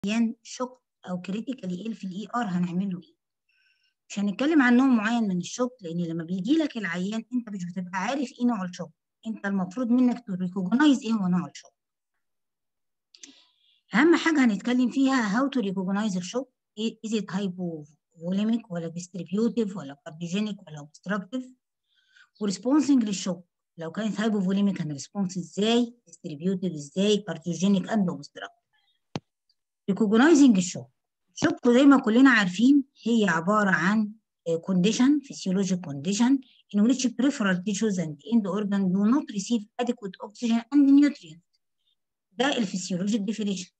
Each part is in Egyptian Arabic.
عيان شوك او كريتيكالي ايه في الاي ار هنعمل له ايه مش هنتكلم عن نوع معين من الشوك لان لما بيجي لك العيان انت مش بتبقى عارف ايه نوع الشوك انت المفروض منك تريكوجنايز ايه هو نوع الشوك اهم حاجه هنتكلم فيها هاو تو ريكوجنايز الشوك is it hypovolemic ولا distributive ولا cardiogenic ولا obstructive وريسبونسنج للشوك لو كانت هايبوفوليميك هنريسبونس ازاي distributive ازاي cardiogenic and obstructive ريكوجنايزنج الشوك الشوك زي ما كلنا عارفين هي عباره عن condition physiologic condition in which peripheral tissues and end organ do not receive adequate oxygen and nutrients ده الفسيولوجيك definition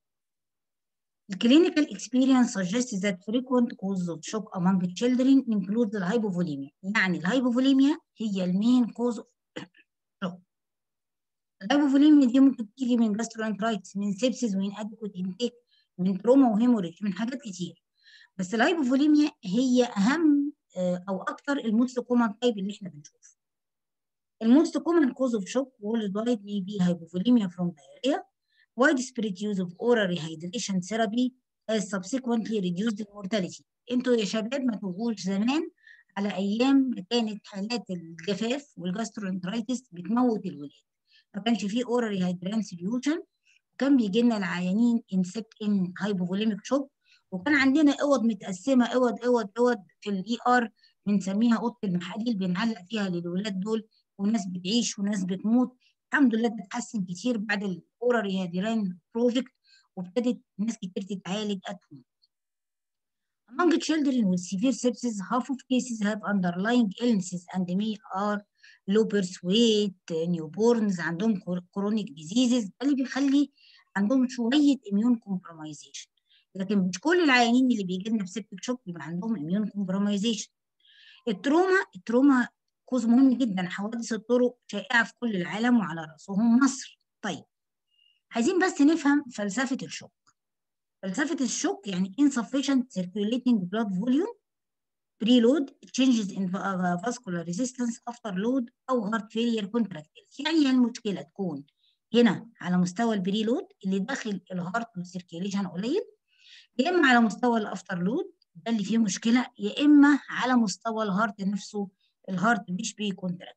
The experience suggests that frequent causes of shock among children include the hypovolemia. يعني الهايبوفوليميا هي المين cause of shock. الهايبوفوليميا دي ممكن تيجي من gastroenteritis من sepsis ومن adequate intake من تروما وهيموريج من حاجات كتير. بس الهايبوفوليميا هي أهم أو أكتر الموست كومن تايب اللي إحنا بنشوفه. الموست كومن cause of shock worldwide may be hypovolemia from diarrhea widespread use of oral rehydration therapy has subsequently reduced the mortality. انتوا يا شباب ما تقولوش زمان على ايام ما كانت حالات الجفاف والجاسترونترايتس بتموت الولاد. ما كانش فيه oral rehydration solution وكان بيجي لنا العيانين in sick in hypovolemic shock وكان عندنا اوض متقسمه اوض اوض اوض في الاي ار بنسميها اوضه المحاليل بنعلق فيها للولاد دول وناس بتعيش وناس بتموت الحمد لله بتتحسن كتير بعد الاورال ريهادرين بروجكت وابتدت ناس كتير تتعالج at home. Among children with severe sepsis, half of cases have underlying illnesses and may are low birth weight, newborns عندهم chronic diseases ده اللي بيخلي عندهم شوية immune compromisation. لكن مش كل العيانين اللي بيجي لنا بسبتك شوك بيبقى عندهم immune compromisation. التروما التروما كوز مهم جدا حوادث الطرق شائعة في كل العالم وعلى رأسهم مصر طيب عايزين بس نفهم فلسفة الشوك فلسفة الشوك يعني insufficient circulating blood volume preload changes in vascular resistance after load أو heart failure contractiles يعني المشكلة تكون هنا على مستوى البريلود اللي داخل الهارت والسيركيليشن قليل يا إما على مستوى الأفتر لود ده اللي فيه مشكلة يا إما على مستوى الهارت نفسه الهارت مش بيكونتراكت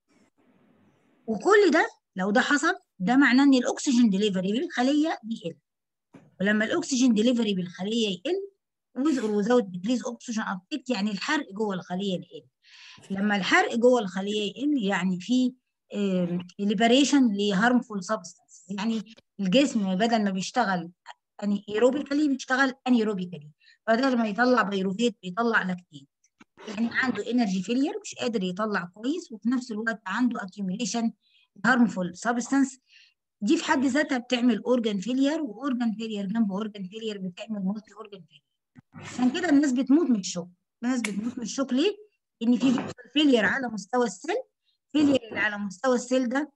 وكل ده لو ده حصل ده معناه ان الاكسجين ديليفري بالخليه بيقل ولما الاكسجين ديليفري بالخليه يقل with or without decrease oxygen uptake يعني الحرق جوه الخليه يقل لما الحرق جوه الخليه يقل يعني في ليبريشن لهارمفول سبستانس يعني الجسم بدل ما بيشتغل اني ايروبيكالي بيشتغل انيروبيكالي بدل ما يطلع بيروفيت بيطلع لاكتين يعني عنده انرجي فيلير مش قادر يطلع كويس وفي نفس الوقت عنده accumulation harmful substance دي في حد ذاتها بتعمل اورجان فيلير واورجان فيلير جنب اورجان فيلير بتعمل مالتي اورجان فيلير عشان كده الناس بتموت من الشوك الناس بتموت من الشوك ليه؟ ان في فيلير على مستوى السيل فيلير اللي على مستوى السيل ده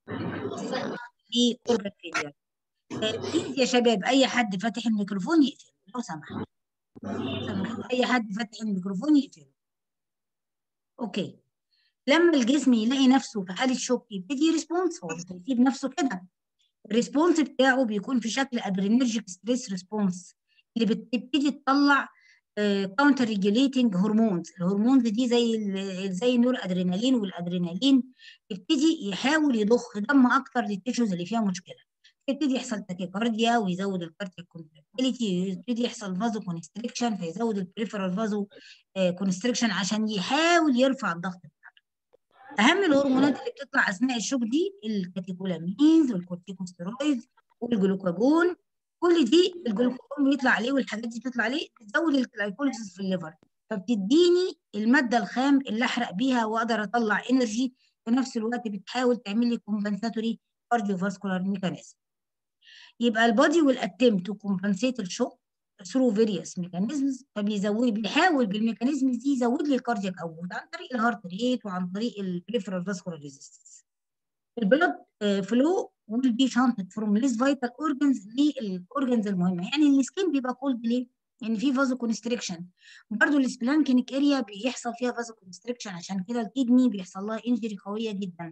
في اورجان فيلير بليز يا شباب اي حد فاتح الميكروفون يقفل لو سمحت اي حد فاتح الميكروفون يقفله اوكي لما الجسم يلاقي نفسه في حاله شوك يبتدي ريسبونس هو بيسيب نفسه كده الريسبونس بتاعه بيكون في شكل ادرينرجيك ستريس ريسبونس اللي بتبتدي تطلع كاونتر ريجوليتنج هرمونز الهرمونز دي زي زي النور ادرينالين والادرينالين يبتدي يحاول يضخ دم اكتر للتيشوز اللي فيها مشكله يبتدي يحصل تاكيكارديا ويزود الكاردياك كونتراكتيليتي يبتدي يحصل فازو كونستريكشن فيزود البريفرال فازو كونستريكشن عشان يحاول يرفع الضغط بتاعته اهم الهرمونات اللي بتطلع اثناء الشوك دي الكاتيكولامينز والكورتيكوستيرويدز والجلوكاجون كل دي الجلوكاجون بيطلع عليه والحاجات دي بتطلع عليه بتزود الجلايكوليسيس في الليفر فبتديني الماده الخام اللي احرق بيها واقدر اطلع انرجي في نفس الوقت بتحاول تعمل لي كومبنساتوري كارديوفاسكولار ميكانيزم يبقى البادي will attempt to compensate الشوك through various mechanisms فبيزود بيحاول بالميكانيزم دي يزود لي الكاردياك اوتبوت عن طريق الهارت ريت وعن طريق البريفرال فاسكولار ريزيستنس البلد فلو will be shunted from less vital organs للاورجنز المهمه يعني السكين بيبقى كولد ليه؟ لان في فازو كونستريكشن برضه السبلانكينيك اريا بيحصل فيها فازو كونستريكشن عشان كده الكدني بيحصل لها انجري قويه جدا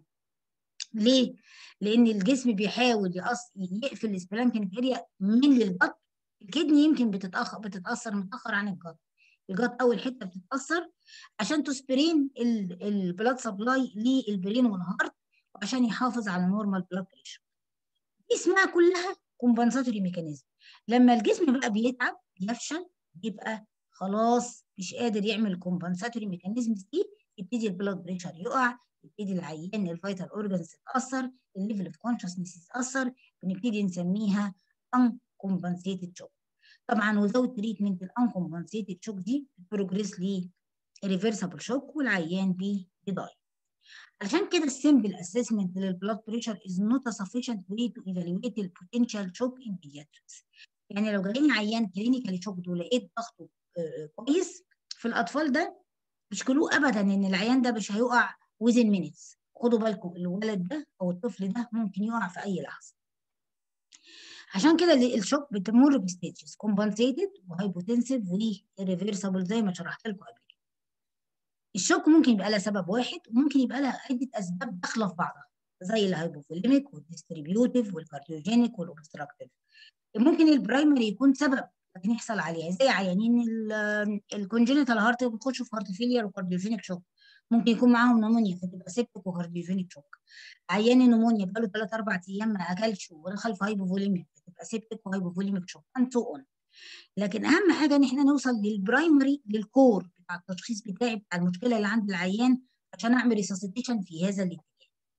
ليه؟ لأن الجسم بيحاول يقص يقفل السبلانكينيك اريا من للبطن الكدني يمكن بتتاخر بتتاثر متاخر عن الجت الجت اول حته بتتاثر عشان تسبرين البلاد سبلاي للبرين والهارت وعشان يحافظ على نورمال بلاد بريشر دي اسمها كلها كومبنساتوري ميكانيزم لما الجسم بقى بيتعب بيفشل يبقى خلاص مش قادر يعمل كومبنساتوري ميكانيزم دي يبتدي البلاد بريشر يقع يبتدي العيان الفيتال اورجانز تتاثر الليفل اوف كونشسنس يتاثر بنبتدي نسميها ان كومبنسيتد شوك طبعا وزود تريتمنت الان كومبنسيتد شوك دي بروجريس ل ريفرسبل شوك والعيان بيضايق عشان كده السمبل اسسمنت للبلاد بريشر از نوت sufficient way to evaluate the potential shock in pediatrics يعني لو جالي عيان كلينيكالي شوك ولقيت ضغطه كويس في الاطفال ده مشكلوه ابدا ان العيان ده مش هيقع within minutes خدوا بالكم الولد ده او الطفل ده ممكن يقع في اي لحظه عشان كده الشوك بتمر بستيجز كومبنسيتد وهايبوتنسيف وريفيرسبل زي ما شرحت لكم قبل كده الشوك ممكن يبقى لها سبب واحد وممكن يبقى لها عده اسباب داخله في بعضها زي الهايبوفوليميك والديستريبيوتيف والكارديوجينيك والاوبستراكتيف ممكن البرايمري يكون سبب لكن يحصل عليها زي عيانين الكونجينيتال هارت بيخشوا في هارت فيلير وكارديوجينيك شوك ممكن يكون معاهم نمونيا فتبقى سيبتك وكارديوجينيك شوك عيان النمونيا بقاله 3 4 ايام ما اكلش ودخل في هايبوفوليميك فتبقى سيبتك وهايبوفوليميك شوك اند سو اون لكن اهم حاجه ان احنا نوصل للبرايمري للكور بتاع التشخيص بتاعي بتاع المشكله اللي عند العيان عشان اعمل ريسوسيتيشن في هذا الاتجاه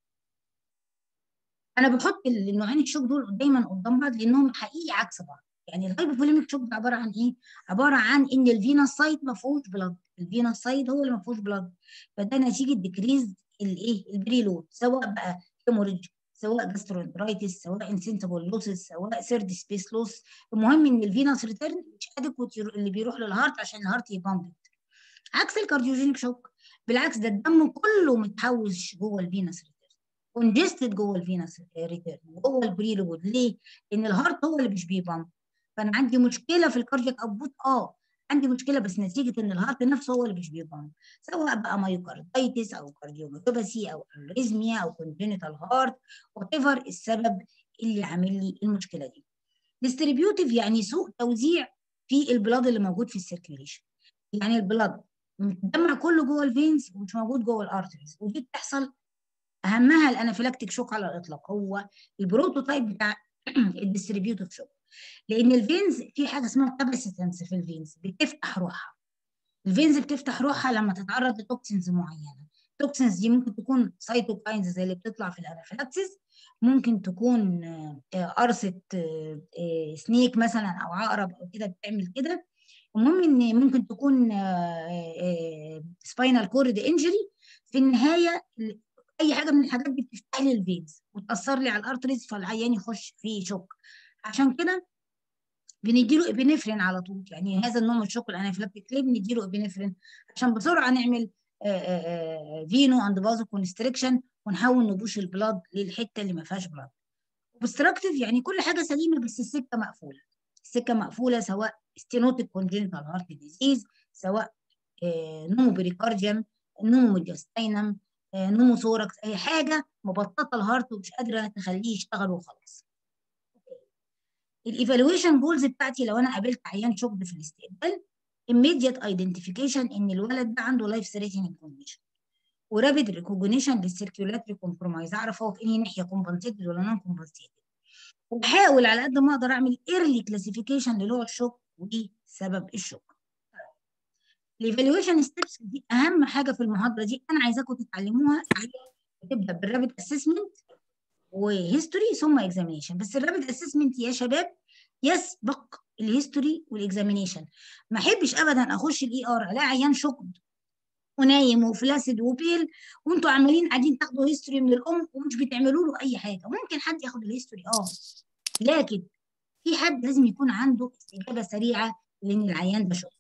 انا بحط النوعين الشوك دول دايما قدام بعض لانهم حقيقي عكس بعض يعني الهايبوفوليميك شوك ده عباره عن ايه؟ عباره عن ان الفينوس سايت ما فيهوش بلاد الفينوس سايت هو اللي ما فيهوش بلاد فده نتيجه ديكريز الايه؟ البريلود سواء بقى هيموريدج سواء جاسترونترايتس سواء انسنسبل لوسز سواء سيرد سبيس لوس المهم ان الفينوس ريتيرن مش ادكوت اللي بيروح للهارت عشان الهارت يبامب عكس الكارديوجينيك شوك بالعكس ده الدم كله متحوش جوه الفينوس ريتيرن كونجستد جوه الفينوس ريتيرن جوه البريلود ليه؟ لان الهارت هو اللي مش بيبامب فانا عندي مشكله في الكاردياك اوتبوت اه عندي مشكله بس نتيجه ان الهارت نفسه هو اللي مش بيبامب سواء بقى مايوكاردايتس او كارديوميوباثي او اريزميا او كونجنتال هارت وات ايفر السبب اللي عامل لي المشكله دي ديستريبيوتيف يعني سوء توزيع في البلاد اللي موجود في السيركيوليشن يعني البلاد متجمع كله جوه الفينز ومش موجود جوه الارتريز ودي بتحصل اهمها الانافيلاكتيك شوك على الاطلاق هو البروتوتايب بتاع الديستريبيوتيف شوك لان الفينز في حاجه اسمها كاباسيتنس في الفينز بتفتح روحها الفينز بتفتح روحها لما تتعرض لتوكسينز معينه التوكسينز دي ممكن تكون سايتوكاينز زي اللي بتطلع في الانافيلاكسيس ممكن تكون قرصه سنيك مثلا او عقرب او كده بتعمل كده المهم ان ممكن تكون سباينال كورد انجري في النهايه اي حاجه من الحاجات دي بتفتح لي الفينز وتاثر لي على الارتريز فالعيان يخش في شوك عشان كده بنديله ابنفرين على طول يعني هذا النوع من الشوك الانافيلاكتيك ليه بنديله ابنفرين عشان بسرعه نعمل فينو اند فازو كونستريكشن ونحاول نبوش البلاد للحته اللي ما فيهاش بلاد اوبستراكتيف يعني كل حاجه سليمه بس السكه مقفوله السكه مقفوله سواء ستينوتيك كونجنتال هارت ديزيز سواء نومو بريكارديوم نومو ميدياستينم نومو ثوركس اي حاجه مبططه الهارت ومش قادره تخليه يشتغل وخلاص الايفالويشن جولز بتاعتي لو انا قابلت عيان شوكد في الاستقبال immediate identification ان الولد ده عنده لايف ثريتنينج كونديشن ورابيد ريكوجنيشن للسيركيولاتري كومبرومايز اعرف هو في انهي ناحيه كومبنسيتد ولا نون كومبنسيتد وبحاول على قد ما اقدر اعمل ايرلي كلاسيفيكيشن لنوع الشوك ودي سبب الشوك الايفالويشن ستيبس دي اهم حاجه في المحاضره دي انا عايزاكم تتعلموها تبدا بالرابيد اسسمنت وهيستوري ثم اكزامينيشن بس الرابيد اسسمنت يا شباب يسبق الهيستوري والاكزامينيشن ما احبش ابدا اخش الاي ار الاقي عيان شوكد ونايم وفلاسد وبيل وانتوا عمالين قاعدين تاخدوا هيستوري من الام ومش بتعملوا له اي حاجه ممكن حد ياخد الهيستوري اه لكن في حد لازم يكون عنده استجابه سريعه لان العيان ده شوك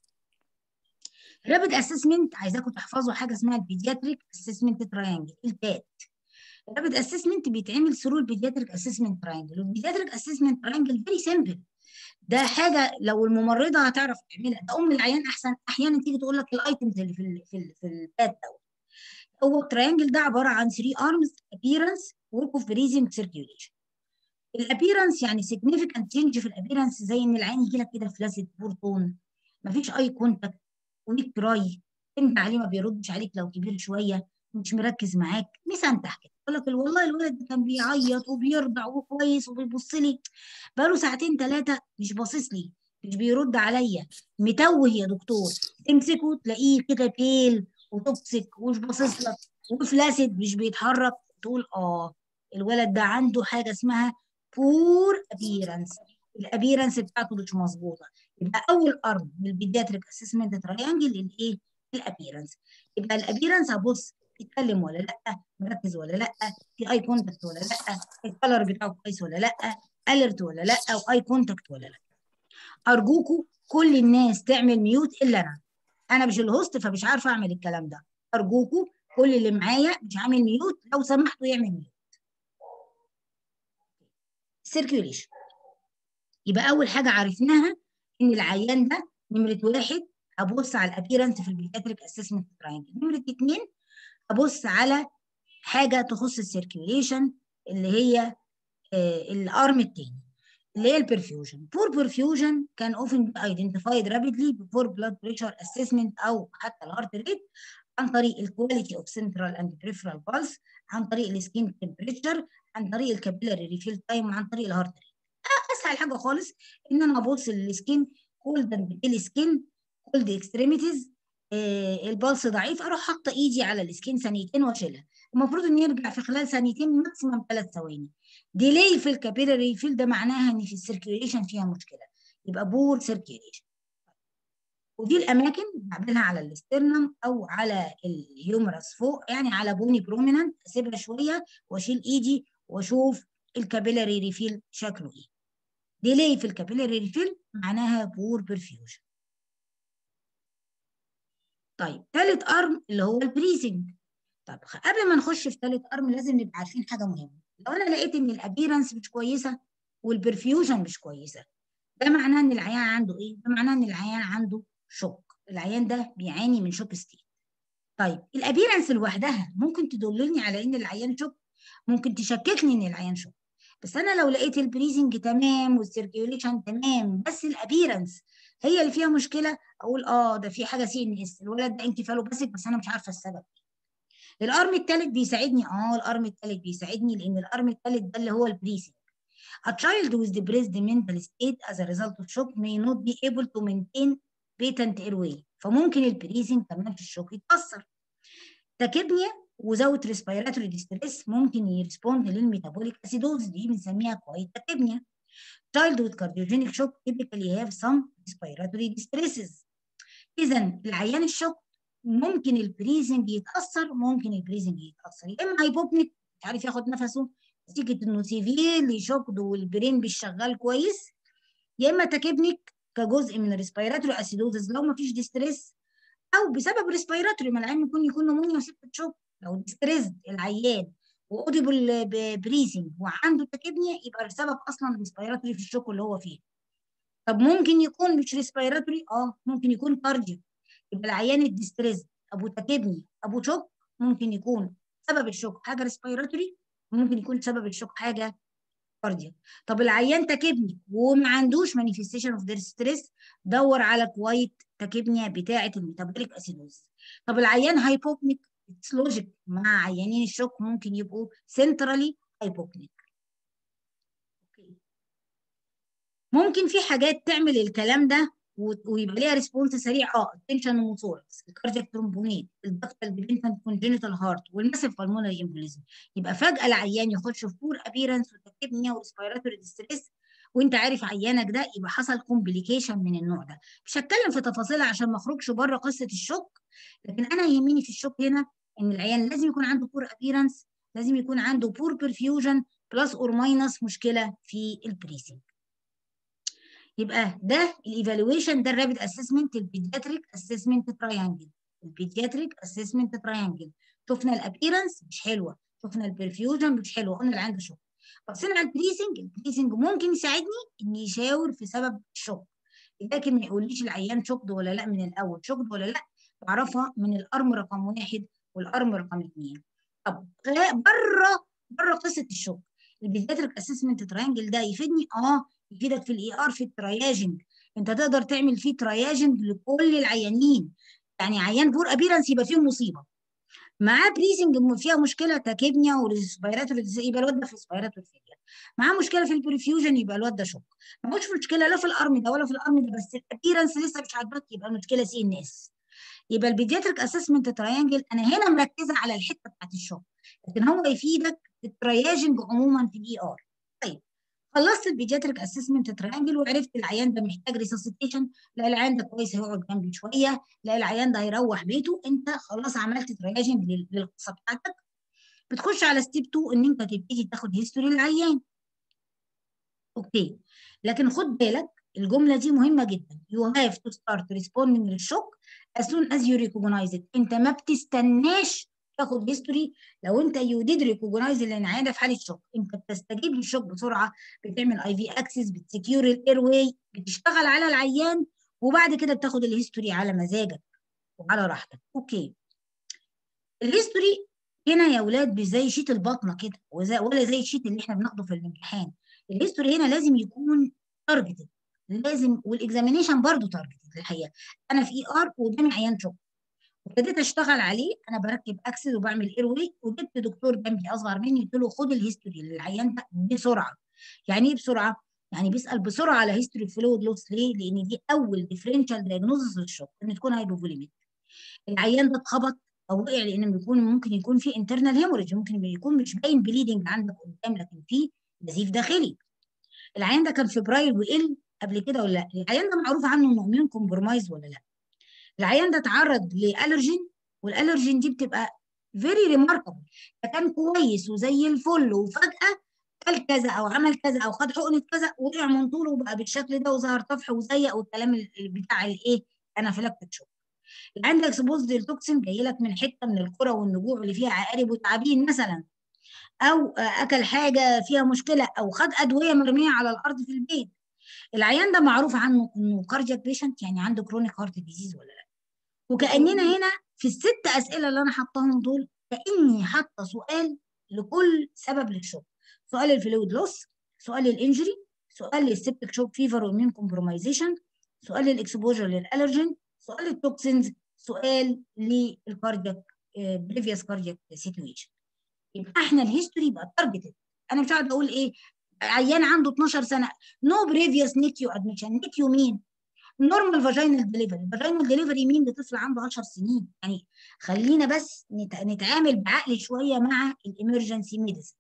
رابيد اسسمنت عايزاكم تحفظوا حاجه اسمها البيدياتريك اسسمنت تراينجل البات الرابيد اسسمنت بيتعمل ثرو البيدياتريك اسسمنت تراينجل والبيدياتريك اسسمنت تراينجل فيري سيمبل ده حاجه لو الممرضه هتعرف تعملها ده ام العيان احسن احيانا تيجي تقول لك الايتمز اللي في ال في ال في البات دوت هو التراينجل ده عباره عن 3 ارمز ابييرنس ورك اوف بريزنج سيركيوليشن الابيرنس يعني significant change في الابيرنس زي ان العين يجي لك كده فلاسد بورتون مفيش اي كونتاكت ويك تراي تنده عليه ما بيردش عليك لو كبير شويه مش مركز معاك مسنتح كده يقول لك والله الولد ده كان بيعيط وبيرضع وكويس وبيبص لي بقاله ساعتين ثلاثه مش باصص لي مش بيرد عليا متوه يا دكتور تمسكه تلاقيه كده بيل وتوكسيك ومش باصص لك وفلاسد مش بيتحرك تقول اه الولد ده عنده حاجه اسمها بور ابيرنس الابيرنس بتاعته مش مظبوطه يبقى اول ارم من البيدياتريك اسسمنت تراينجل الايه الابيرنس يبقى الابيرنس هبص بيتكلم ولا لا مركز ولا لا في اي كونتاكت ولا لا الكلر بتاعه كويس ولا لا اليرت ولا لا او اي كونتاكت ولا لا ارجوكوا كل الناس تعمل ميوت الا انا انا مش الهوست فمش عارفه اعمل الكلام ده ارجوكوا كل اللي معايا مش عامل ميوت لو سمحتوا يعمل ميوت سيركيوليشن يبقى اول حاجه عرفناها ان العيان ده نمره واحد ابص على الابيرنس في البيدياتريك اسسمنت تراينجل نمره اثنين ابص على حاجه تخص السيركيوليشن اللي هي آه الارم الثاني اللي هي البرفيوجن بور برفيوجن كان often be identified rapidly before blood pressure assessment او حتى الهارت ريت عن طريق الكواليتي اوف سنترال اند بريفرال بالس عن طريق السكين تمبريتشر عن طريق الكابيلاري ريفيل تايم وعن طريق الهارت ريت اسهل حاجه خالص ان انا ابص للسكين كولد اند بيل سكين كولد اكستريميتيز آه البلس ضعيف اروح حاطه ايدي على السكين ثانيتين واشيلها المفروض ان يرجع في خلال ثانيتين ماكسيمم ثلاث ثواني ديلي في الكابيلاري ريفيل ده معناها ان في السيركيوليشن فيها مشكله يبقى بور سيركيوليشن ودي الاماكن بعملها على الاسترنم او على الهيومرس فوق يعني على بوني بروميننت اسيبها شويه واشيل ايدي واشوف الكابيلاري ريفيل شكله ايه ديلي في الكابيلاري ريفيل معناها بور برفيوجن طيب ثالث ارم اللي هو البريزنج طب قبل ما نخش في ثالث ارم لازم نبقى عارفين حاجه مهمه لو انا لقيت ان الابيرنس مش كويسه والبرفيوجن مش كويسه ده معناه ان العيان عنده ايه ده معناه ان العيان عنده شوك العيان ده بيعاني من شوك ستيت طيب الابيرنس لوحدها ممكن تدلني على ان العيان شوك ممكن تشككني ان العيان شوك بس انا لو لقيت البريزنج تمام والسيركيوليشن تمام بس الابيرنس هي اللي فيها مشكله اقول اه ده في حاجه سي ان اس الولد ده انكفاله باسك بس انا مش عارفه السبب الارم الثالث بيساعدني اه الارم الثالث بيساعدني لان الارم الثالث ده اللي هو البريزنج A child with depressed mental state as a result of shock may not be able to maintain patent airway فممكن البريزنج كمان في الشوك يتاثر تاكيبنيا وزاوت ريسبيراتوري ديستريس ممكن يرسبوند للميتابوليك اسيدوز دي بنسميها كوايت تاكيبنيا child with cardiogenic shock typically have some respiratory distresses اذا العيان الشوك ممكن البريزنج يتاثر ممكن البريزنج يتاثر يا اما هايبوبنيك مش عارف ياخد نفسه نتيجه انه سيفيرلي شوكد والبرين مش شغال كويس يا اما تاكيبنيك كجزء من الريسبيراتوري اسيدوزز لو ما فيش ديستريس او بسبب ريسبيراتوري ما العيان ممكن يكون نمونيا وسبت شوك لو ديستريس العيان واوديبل بريزنج وعنده تاكيبنيا يبقى السبب اصلا ريسبيراتوري في الشوك اللي هو فيه طب ممكن يكون مش ريسبيراتوري اه ممكن يكون كارديو يبقى العيان الديستريس ابو تاكيبني ابو شوك ممكن يكون سبب الشوك حاجه ريسبيراتوري ممكن يكون سبب الشوك حاجه كاردياك طب العيان تاكيبني وما عندوش مانيفستيشن اوف ستريس دور على كوايت تاكيبنيا بتاعه الميتابوليك اسيدوز طب العيان هايبوبنيك اتس لوجيك مع عيانين الشوك ممكن يبقوا سنترالي هايبوبنيك ممكن في حاجات تعمل الكلام ده ويبقى ليها ريسبونس سريع اه التنشن وموثوركس الكاردياك ترومبونيت الدكتال بيبنتنت كونجينيتال هارت والماسيف بالمونري امبوليزم يبقى فجاه العيان يخش في بور ابيرنس وتكتبنيا وريسبيراتوري ديستريس وانت عارف عيانك ده يبقى حصل كومبليكيشن من النوع ده مش هتكلم في تفاصيلها عشان ما اخرجش بره قصه الشوك لكن انا يهمني في الشوك هنا ان العيان لازم يكون عنده بور ابيرنس لازم يكون عنده بور برفيوجن بلس اور ماينس مشكله في البريسنج يبقى ده الايفالويشن ده الرابid اسسمنت البيدياتريك اسسمنت تراينجل البيدياتريك اسسمنت تراينجل شفنا الابيرنس مش حلوه شفنا البرفيوجن مش حلوه قلنا اللي عنده شوك بصينا على البريسنج البريسنج ممكن يساعدني ان يشاور في سبب الشوك لكن ما يقوليش العيان شوكد ولا لا من الاول شوكد ولا لا بعرفها من الارم رقم واحد والارم رقم اثنين طب بره بره قصه الشوك البيدياتريك اسسمنت تراينجل ده يفيدني اه يفيدك في الاي ار في الترياجنج انت تقدر تعمل فيه ترياجنج لكل العيانين يعني عيان بور ابيرنس يبقى فيه مصيبه معاه بريزنج فيها مشكله تاكيبنيا وريسبيراتوري يبقى الواد ده في ريسبيراتوري فيلير معاه مشكله في البريفيوجن يبقى الواد ده شوك معهوش مشكله لا في الارم ده ولا في الارم ده بس الابيرنس لسه مش عاجبك يبقى المشكله سي ان اس يبقى البيدياتريك اسسمنت تريانجل انا هنا مركزه على الحته بتاعت الشوك لكن هو يفيدك في الترياجنج عموما في الاي ار طيب خلصت البيدياتريك اسسمنت تريانجل وعرفت العيان ده محتاج ريسوسيتيشن لا العيان ده كويس هيقعد جنبي شويه لا العيان ده هيروح بيته انت خلاص عملت ترياجنج للقصه بتاعتك بتخش على ستيب 2 ان انت تبتدي تاخد هيستوري للعيان اوكي لكن خد بالك الجمله دي مهمه جدا you have to start responding للشوك as soon as you recognize it انت ما بتستناش تاخد هيستوري لو انت يو ديد ريكوجنايز الانعاده في حاله شوك انت بتستجيب للشوك بسرعه بتعمل اي في اكسس بتسكيور الاير واي بتشتغل على العيان وبعد كده بتاخد الهيستوري على مزاجك وعلى راحتك اوكي الهيستوري هنا يا اولاد مش زي شيت البطنه كده ولا زي الشيت اللي احنا بناخده في الامتحان الهيستوري هنا لازم يكون تارجتد لازم والاكزامينيشن برضه تارجتد الحقيقه انا في اي ار وقدامي عيان شوك ابتديت اشتغل عليه انا بركب اكسس وبعمل اير واي وجبت دكتور جنبي اصغر مني قلت له خد الهيستوري للعيان ده بسرعه يعني ايه بسرعه؟ يعني بيسال بسرعه على هيستوري فلويد لوس ليه؟ لان دي اول ديفرنشال دايجنوزس للشوك ان تكون هايبوفوليميك العيان ده اتخبط او وقع لان بيكون ممكن يكون في انترنال هيموريج ممكن يكون مش باين بليدنج عندك قدام لكن في نزيف داخلي العيان ده كان فبرايل وقل قبل كده ولا لا؟ العيان ده معروف عنه انه اميون كومبرومايز ولا لا؟ العيان ده اتعرض لالرجين والالرجين دي بتبقى فيري ريماركبل فكان كويس وزي الفل وفجاه قال كذا او عمل كذا او خد حقنه كذا وقع من طوله وبقى بالشكل ده وظهر طفح وزيق والكلام بتاع الايه انافيلاكتيك شوك عندك اكسبوزد التوكسين جاي لك من حته من الكرة والنجوع اللي فيها عقارب وتعابين مثلا او اكل حاجه فيها مشكله او خد ادويه مرميه على الارض في البيت العيان ده معروف عنه انه كاردياك بيشنت يعني عنده كرونيك هارت ديزيز ولا لا وكاننا هنا في الست اسئله اللي انا حطاهم دول كاني حاطه سؤال لكل سبب للشوك سؤال الفلويد لوس سؤال الانجري سؤال السبتك شوك فيفر ومين كومبرومايزيشن سؤال الاكسبوجر للالرجين سؤال التوكسينز سؤال للكاردياك بريفيوس كاردياك سيتويشن يبقى احنا الهيستوري يبقى تارجتد انا مش قاعد اقول ايه عيان عنده 12 سنه نو بريفيوس نيكيو ادميشن نيكيو مين نورمال فاجينال ديليفري فاجينال ديليفري مين لطفل عنده 10 سنين يعني خلينا بس نتعامل بعقل شويه مع الامرجنسي ميديسن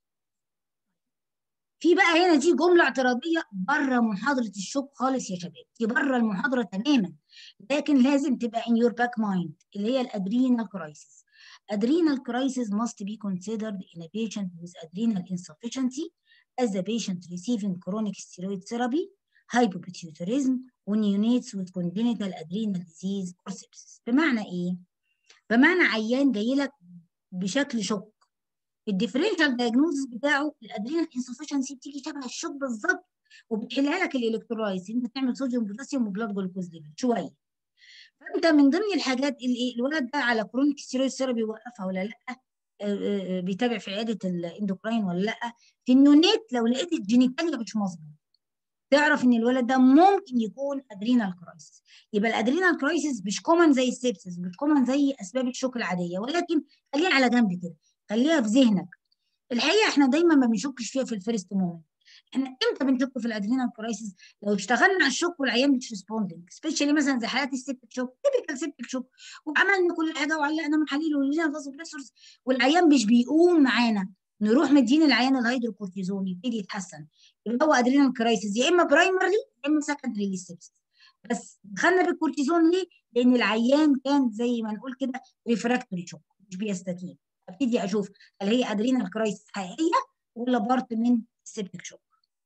في بقى هنا دي جمله اعتراضيه بره محاضره الشوك خالص يا شباب دي بره المحاضره تماما لكن لازم تبقى in your back mind اللي هي الادرينال كرايسيس adrenal crisis must be considered in a patient with adrenal insufficiency as the patient receiving chronic steroid therapy hypopituitarism ونيونيتس with congenital adrenal disease or sepsis بمعنى ايه؟ بمعنى عيان جاي لك بشكل شوك الديفرنشال دايجنوزس بتاعه الادرينال انسفشنسي بتيجي شبه الشوك بالظبط وبتحلها لك الالكترولايز انت بتعمل صوديوم بوتاسيوم وبلاد جلوكوز ليفل شويه فانت من ضمن الحاجات اللي الولد ده على كرونيك ستيرويد ثيرابي وقفها ولا لا بيتابع في عياده الاندوكراين ولا لا في النونيت لو لقيت الجينيتاليا مش مظبوط تعرف ان الولد ده ممكن يكون ادرينال كرايسيس يبقى الادرينال كرايسيس مش كومن زي السيبسس مش كومن زي اسباب الشوك العاديه ولكن خليها على جنب كده خليها في ذهنك الحقيقه احنا دايما ما بنشكش فيها في الفيرست مومنت احنا امتى بنشك في الادرينال كرايسيس لو اشتغلنا على الشوك والعيان مش ريسبوندنج سبيشالي مثلا زي حالات السيبتك شوك تيبيكال سيبتك شوك وعملنا كل حاجه وعلقنا محاليل ولينا فازوبريسورز والعيان مش بيقوم معانا نروح مدين العيان الهيدروكورتيزون يبتدي يتحسن يبقى هو ادرينال كرايسيس يا اما برايمرلي يا اما سكندري للسيبسس بس دخلنا بالكورتيزون ليه؟ لان العيان كان زي ما نقول كده ريفراكتوري شوك مش بيستجيب ابتدي اشوف هل هي ادرينال كرايسيس حقيقيه ولا بارت من السيبتك شوك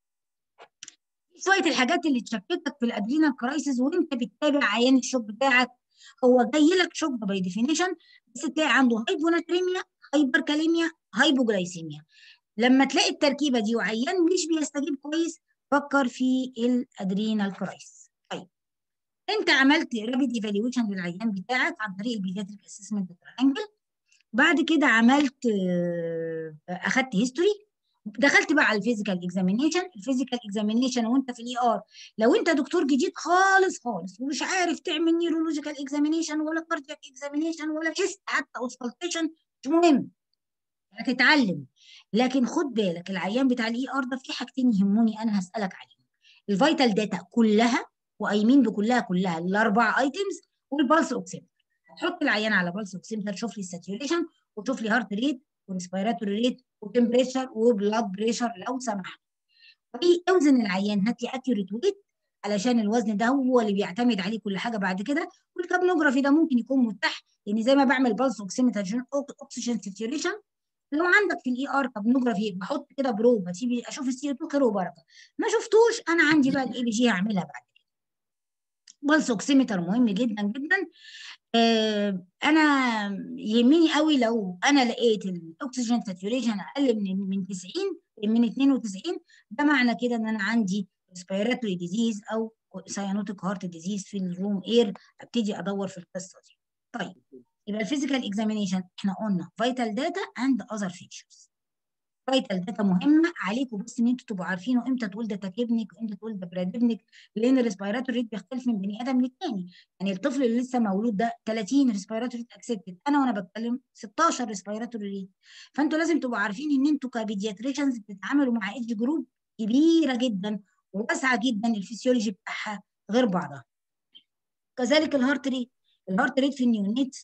شويه الحاجات اللي تشككك في الادرينال كرايسيس وانت بتتابع عيان الشوك بتاعك هو جاي لك شوك باي ديفينيشن بس تلاقي عنده هايبوناتريميا هايبركاليميا هايبوجلايسيميا لما تلاقي التركيبه دي وعيان مش بيستجيب كويس فكر في الادرينال كرايسيس طيب انت عملت رابيد ايفالويشن للعيان بتاعك عن طريق البيدياتريك اسسمنت ترانجل بعد كده عملت اخدت هيستوري دخلت بقى على الفيزيكال اكزامينيشن الفيزيكال اكزامينيشن وانت في الاي ار لو انت دكتور جديد خالص خالص ومش عارف تعمل نيورولوجيكال اكزامينيشن ولا كاردياك اكزامينيشن ولا تيست حتى اوسكالتيشن مش مهم هتتعلم لكن خد بالك العيان بتاع الاي ار ده في حاجتين يهموني انا هسالك عليهم الفيتال داتا كلها وقايمين بكلها كلها الاربع ايتمز والبلس اوكسيمتر هتحط العيان على بلس اوكسيمتر شوف لي الساتيوريشن وشوف لي هارت ريت وريسبيراتوري ريت وتمبريتشر وبلاد بريشر لو سمحت اوزن العيان هات لي اكيوريت ويت علشان الوزن ده هو اللي بيعتمد عليه كل حاجه بعد كده والكابنوجرافي ده ممكن يكون متاح لان زي ما بعمل بلس اوكسيمتر اوكسجين ساتيوريشن لو عندك في الاي ار كابنوجرافي بحط كده بروب اسيب اشوف السي 2 خير وبركه ما شفتوش انا عندي بقى الاي بي جي هعملها بعد كده بلس اوكسيمتر مهم جدا جدا آه انا يهمني قوي لو انا لقيت الاكسجين ساتوريشن اقل من من 90 من 92 ده معنى كده ان انا عندي ريسبيراتوري ديزيز او سيانوتيك هارت ديزيز في الروم اير ابتدي ادور في القصه دي طيب يبقى الفيزيكال اكزامينيشن احنا قلنا فيتال داتا اند اذر فيتشرز فيتال داتا مهمه عليكم بس ان انتوا تبقوا عارفين امتى تقول ده تكبنك وامتى تقول ده براد ابنك لان الريسبيراتوري ريت بيختلف من بني ادم للتاني يعني الطفل اللي لسه مولود ده 30 ريسبيراتوري ريت اكسبتد انا وانا بتكلم 16 ريسبيراتوري ريت فانتوا لازم تبقوا عارفين ان انتوا كبيدياتريشنز بتتعاملوا مع ايدج جروب كبيره جدا وواسعه جدا الفسيولوجي بتاعها غير بعضها كذلك الهارت ريت الهارت ريت في النيونيت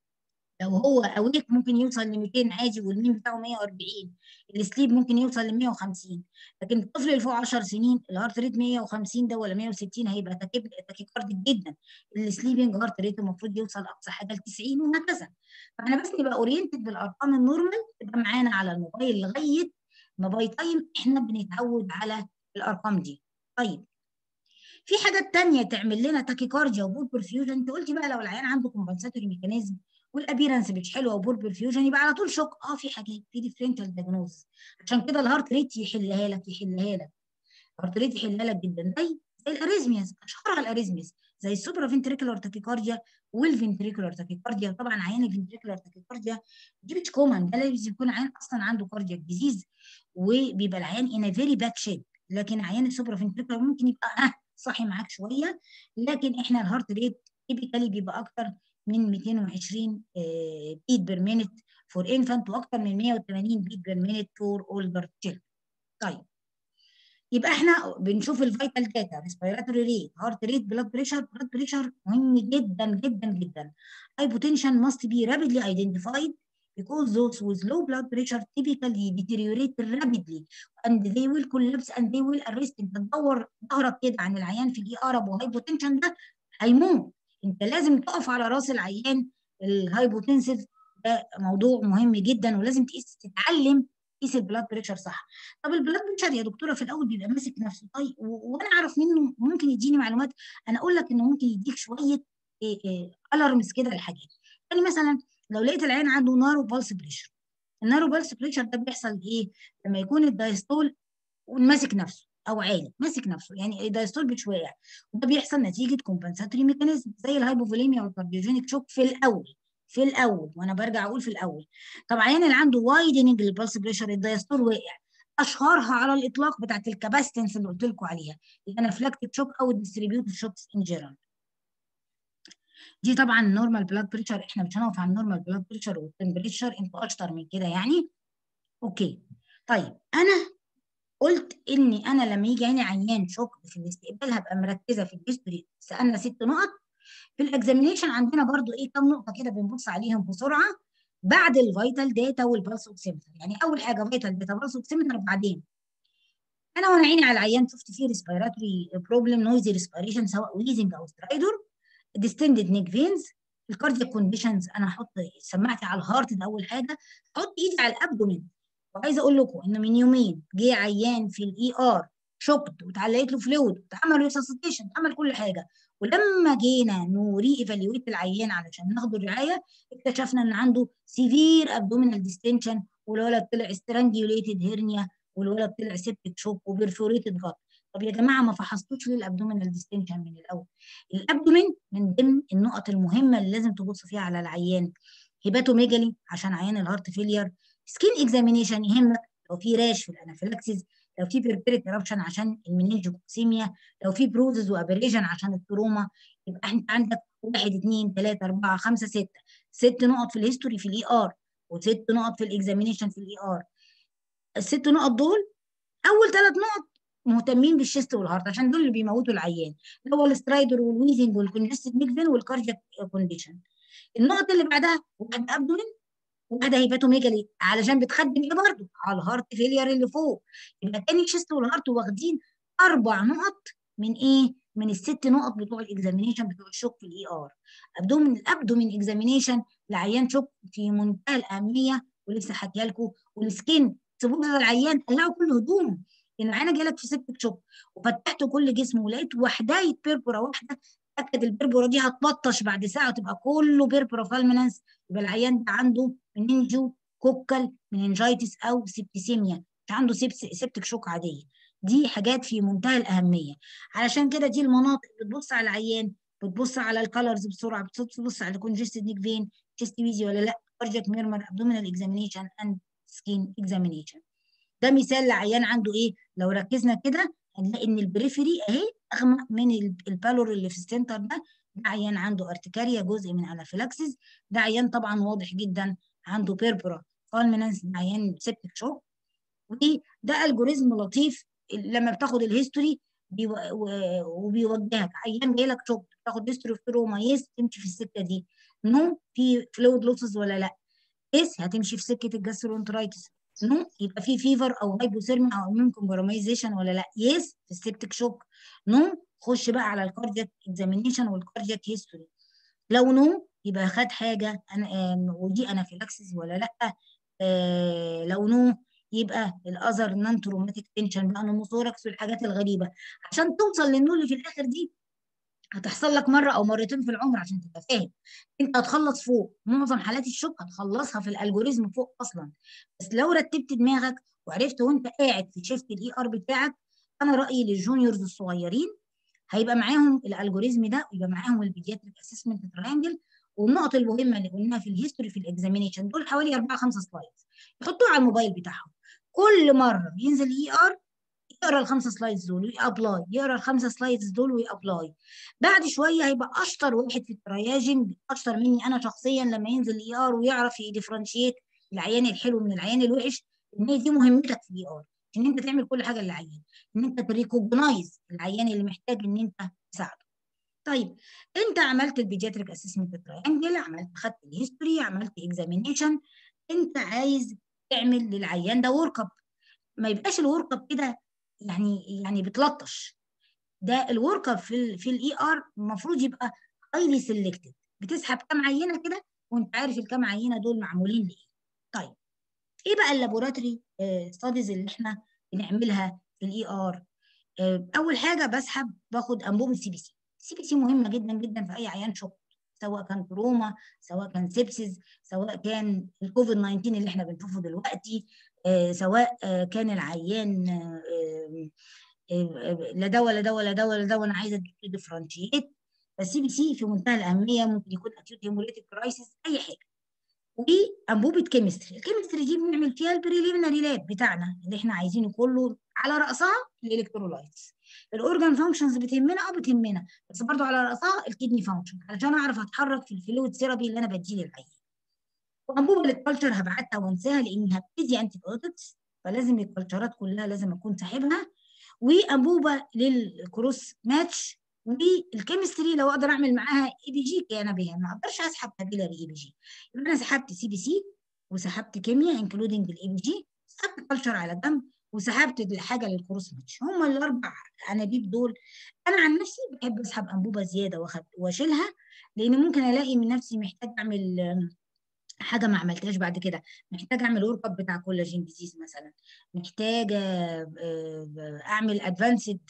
لو هو اويك ممكن يوصل ل 200 عادي والمين بتاعه 140 السليب ممكن يوصل ل 150 لكن الطفل اللي فوق 10 سنين الهارت ريت 150 ده ولا 160 هيبقى تاكيكارديك جدا السليبنج هارت ريت المفروض يوصل اقصى حاجه ل 90 وهكذا فاحنا بس نبقى اورينتد بالارقام النورمال تبقى معانا على الموبايل لغايه ما باي تايم احنا بنتعود على الارقام دي طيب في حاجات تانية تعمل لنا تاكيكارديا وبول برفيوجن انت قلتي بقى لو العيان عنده كومبنساتوري ميكانيزم والابيرنس مش حلوه وبور برفيوجن يبقى على طول شوك اه في حاجات في ديفرنشال دياجنوز عشان كده الهارت ريت يحلها لك يحلها لك الهارت ريت يحلها لك جدا زي زي الاريزمياز اشهرها الاريزمياز زي السوبرا فنتريكولار تاكيكارديا والفنتريكولار تاكيكارديا طبعا عيان الفنتريكولار تاكيكارديا دي مش كومن ده لازم يكون عيان اصلا عنده كاردياك ديزيز وبيبقى العيان ان فيري باك شيب لكن عيان السوبرا فنتريكولار ممكن يبقى اه صاحي معاك شويه لكن احنا الهارت ريت تيبيكالي بيبقى اكتر من 220 بيت بير مينت فور انفانت واكتر من 180 بيت بير مينت فور اولدر تشيلد طيب يبقى احنا بنشوف الفيتال داتا ريسبيراتوري ريت هارت ريت بلاد بريشر بلاد بريشر مهم جدا جدا جدا hypotension must be rapidly identified because those with low blood pressure typically deteriorate rapidly and they will collapse and they will arrest انت تدور ظهرك كده عن العيان في الاي ار ابو هايبوتنشن ده هيموت انت لازم تقف على راس العيان الهايبوتنسيف ده موضوع مهم جدا ولازم تقيس تتعلم تقيس البلاد بريشر صح طب البلاد بريشر يا دكتوره في الاول بيبقى ماسك نفسه طيب وانا اعرف منه ممكن يديني معلومات انا اقول لك انه ممكن يديك شويه الارمز كده لحاجات يعني مثلا لو لقيت العين عنده نارو بالس بريشر النارو بالس بريشر ده بيحصل ايه لما يكون الدايستول ماسك نفسه او عالي ماسك نفسه يعني الدايستول مش واقع وده بيحصل نتيجه كومبنساتوري ميكانيزم زي الهايبوفوليميا والكارديوجينيك شوك في الاول في الاول وانا برجع اقول في الاول طب عيان اللي عنده وايدنج للبلس بريشر الدايستول واقع اشهرها على الاطلاق بتاعت الكاباستنس اللي قلت لكم عليها الانافلاكتيك شوك او الديستريبيوتد شوكس ان جنرال دي طبعا النورمال بلاد بريشر احنا مش هنقف على النورمال بلاد بريشر والتمبريتشر انتوا اشطر من كده يعني اوكي طيب انا قلت اني انا لما يجي عيني عيان شوك في الاستقبال هبقى مركزه في الهيستوري سالنا ست نقط في الاكزامينيشن عندنا برضو ايه كام نقطه كده بنبص عليهم بسرعه بعد الفيتال داتا والبلس اوكسيمتر يعني اول حاجه فيتال داتا بلس اوكسيمتر بعدين انا وانا عيني على العيان شفت فيه ريسبيراتوري بروبلم نويزي ريسبيريشن سواء ويزنج او سترايدور ديستندد نيك فينز الكاردياك كونديشنز انا هحط سماعتي على الهارت ده اول حاجه احط ايدي على الابدومين وعايزه اقول لكم ان من يومين جه عيان في الاي ار شوكت واتعلقت له فلويد واتعمل ريسسيتيشن اتعمل كل حاجه ولما جينا نوري ايفالويت العيان علشان ناخد الرعايه اكتشفنا ان عنده سيفير ابدومينال ديستنشن والولد طلع استرانجيوليتد هيرنيا والولد طلع سيبتك شوك وبرفوريتد غط طب يا جماعه ما فحصتوش ليه الابدومينال ديستنشن من الاول الابدومين من ضمن النقط المهمه اللي لازم تبص فيها على العيان هيباتوميجالي عشان عيان الهارت فيلير سكين اكزامينيشن يهمك لو في راش في الانافيلاكسيس لو في بيربيريك ايربشن عشان المننجوكسيميا لو في بروزز وابريجن عشان التروما يبقى انت عندك واحد اثنين ثلاثة أربعة خمسة ستة ست نقط في الهيستوري في الاي ار وست نقط في الاكزامينيشن في الاي ار الست نقط دول اول ثلاث نقط مهتمين بالشيست والهارت عشان دول اللي بيموتوا العيان اللي هو السترايدر والويزنج والكونجستد ميكفين والكاردياك كونديشن النقط اللي بعدها واحده ابدومين واحده هيباتوميجالي علشان بتخدم ايه برضه على الهارت فيلير اللي فوق يبقى تاني شيست والهارت واخدين اربع نقط من ايه؟ من الست نقط بتوع الاكزامينيشن بتوع الشوك في الاي ار ابدومين الابدومين اكزامينيشن لعيان شوك في منتهى الاهميه ولسه حكيها لكم والسكين تبص العيان قلعوا كل هدومه ان العيانه جالك في سبتك شوك وفتحت كل جسمه ولقيت وحدايه بيربورا واحده تاكد البيربورا دي هتبطش بعد ساعه وتبقى كله بيربورا فالمنس يبقى العيان ده عنده مننجو كوكال مننجايتس او سبتسيميا مش عنده سبتك شوك عاديه دي حاجات في منتهى الاهميه علشان كده دي المناطق بتبص على العيان بتبص على الكالرز بسرعه بتبص على كونجستد نيك فين تشيست ويزي ولا لا كاردياك ميرمر ابدومينال اكزامينيشن اند سكين اكزامينيشن ده مثال لعيان عنده ايه لو ركزنا كده هنلاقي ان البريفري اهي اغمق من البالور اللي في السنتر ده ده عيان عنده ارتكاريا جزء من انافيلاكسيس ده عيان طبعا واضح جدا عنده بيربرا فالمينانس ده عيان سيبتك شوك وده الجوريزم لطيف لما بتاخد الهيستوري بيو... وبيوجهك عيان جاي لك شوك تاخد هيستوري في تروما يس تمشي في السكه دي نو في فلويد لوسز ولا لا يس هتمشي في سكه الجاسترونترايتس نو يبقى في فيفر او هايبوثيرميا او اميون كومبرومايزيشن ولا لا يس في السبتك شوك نو خش بقى على الكاردياك اكزامينيشن والكاردياك هيستوري لو نو يبقى خد حاجه أنا ودي انافيلاكسيس ولا لا آه لو نو يبقى الاذر نان تروماتيك تنشن بقى نموثوركس والحاجات الغريبه عشان توصل للنو اللي في الاخر دي هتحصل لك مره او مرتين في العمر عشان تبقى فاهم انت هتخلص فوق معظم حالات الشوك هتخلصها في الالجوريزم فوق اصلا بس لو رتبت دماغك وعرفت وانت قاعد في شيفت الاي ار بتاعك انا رايي للجونيورز الصغيرين هيبقى معاهم الالجوريزم ده ويبقى معاهم البيدياتريك اسسمنت تراينجل والنقط المهمه اللي قلناها في الهيستوري في الاكزامينيشن دول حوالي 4 5 سلايدز يحطوها على الموبايل بتاعهم كل مره بينزل اي ار يقرا الخمسه سلايدز دول ويابلاي يقرا الخمسه سلايدز دول ويابلاي بعد شويه هيبقى اشطر واحد في الترياجنج اشطر مني انا شخصيا لما ينزل الاي ار ويعرف يديفرنشيت العيان الحلو من العيان الوحش ان دي مهمتك في الاي ار ان انت تعمل كل حاجه للعيان ان انت تريكوجنايز العيان اللي محتاج ان انت تساعده طيب انت عملت البيدياتريك اسسمنت تراينجل عملت خدت الهيستوري عملت اكزامينيشن انت عايز تعمل للعيان ده ورك اب ما يبقاش الورك اب كده يعني يعني بتلطش ده الورك اب في ال في الاي ار المفروض يبقى هايلي سيلكتد بتسحب كام عينه كده وانت عارف الكام عينه دول معمولين لايه طيب ايه بقى اللابوراتوري ستاديز اللي احنا بنعملها في الاي ار اول حاجه بسحب باخد انبوبه سي بي سي السي بي سي مهمه جدا جدا في اي عيان شوك سواء كان تروما سواء كان سيبسيس سواء كان الكوفيد 19 اللي احنا بنشوفه دلوقتي آه سواء آه كان العيان آه لا ده ولا ده ولا ده ولا ده وانا عايزه ديفرنشيت فالسي بي سي في منتهى الاهميه ممكن يكون اكيوت هيموليتيك كرايسيس اي حاجه وانبوبه كيمستري الكيمستري دي بنعمل فيها البريليمينري لاب بتاعنا اللي احنا عايزينه كله على راسها الالكترولايتس الاورجان فانكشنز بتهمنا اه بتهمنا بس برضو على راسها الكدني فانكشن علشان اعرف اتحرك في الفلويد ثيرابي اللي انا بديه للعيان وانبوبه للكالتشر هبعتها وانساها لاني هبتدي انتي بايوتكس فلازم الكالتشرات كلها لازم اكون ساحبها وانبوبه للكروس ماتش والكيمستري لو اقدر اعمل معاها اي بي جي كان بها ما اقدرش اسحب كابيلاري اي بي جي يبقى انا سحبت سي بي سي وسحبت كيمياء انكلودنج الاي بي جي سحبت كلتشر على جنب وسحبت الحاجه للكروس ماتش هم الاربع انابيب دول انا عن نفسي بحب اسحب انبوبه زياده واخد واشيلها لان ممكن الاقي من نفسي محتاج اعمل حاجه ما عملتهاش بعد كده محتاج اعمل ورك اب بتاع كولاجين ديزيز مثلا محتاج اعمل ادفانسد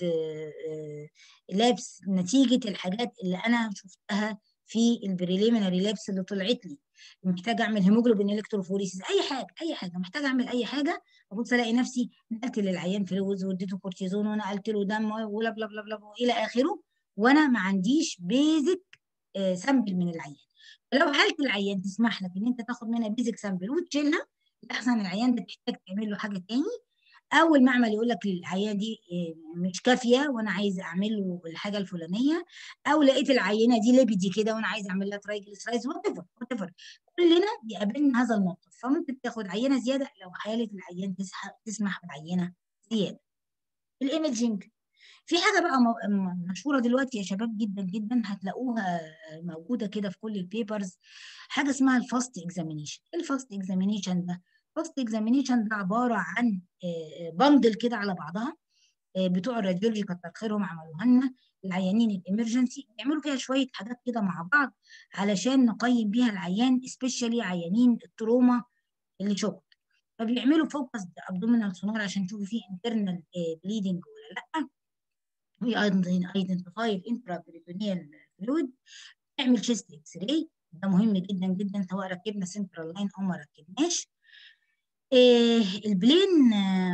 لابس نتيجه الحاجات اللي انا شفتها في البريليمينري لابس اللي طلعت لي محتاج اعمل هيموجلوبين الكتروفوريسيس اي حاجه اي حاجه محتاج اعمل اي حاجه ابص الاقي نفسي نقلت للعيان فلوز واديته كورتيزون ونقلت له دم ولا بلا بلا بلا الى اخره وانا ما عنديش بيزك سامبل من العيان لو حاله العيان تسمح لك ان انت تاخد منها بيزك سامبل وتشيلها احسن العيان ده تحتاج تعمل له حاجه تاني او المعمل يقول لك العينه دي مش كافيه وانا عايز اعمل له الحاجه الفلانيه او لقيت العينه دي ليبيدي كده وانا عايز اعمل لها ترايجليسرايدز وات ايفر وات ايفر كلنا بيقابلنا هذا الموقف فممكن تاخد عينه زياده لو حاله العيان تسمح بعينه زياده الايمجنج في حاجه بقى مشهوره دلوقتي يا شباب جدا جدا هتلاقوها موجوده كده في كل البيبرز حاجه اسمها الفاست اكزامينيشن ايه الفاست اكزامينيشن ده فاست اكزامينيشن ده عباره عن بندل كده على بعضها بتوع الراديولوجي كتر خيرهم عملوها لنا العيانين الامرجنسي بيعملوا فيها شويه حاجات كده مع بعض علشان نقيم بيها العيان سبيشالي عيانين التروما اللي شوك فبيعملوا فوكس ابدومينال سونار عشان يشوفوا فيه انترنال بليدنج ولا لا وي ايدنتيفاي الانترا بريتونيال فلويد نعمل شيست اكس راي ده مهم جدا جدا سواء ركبنا سنترال لاين او ما ركبناش إيه البلين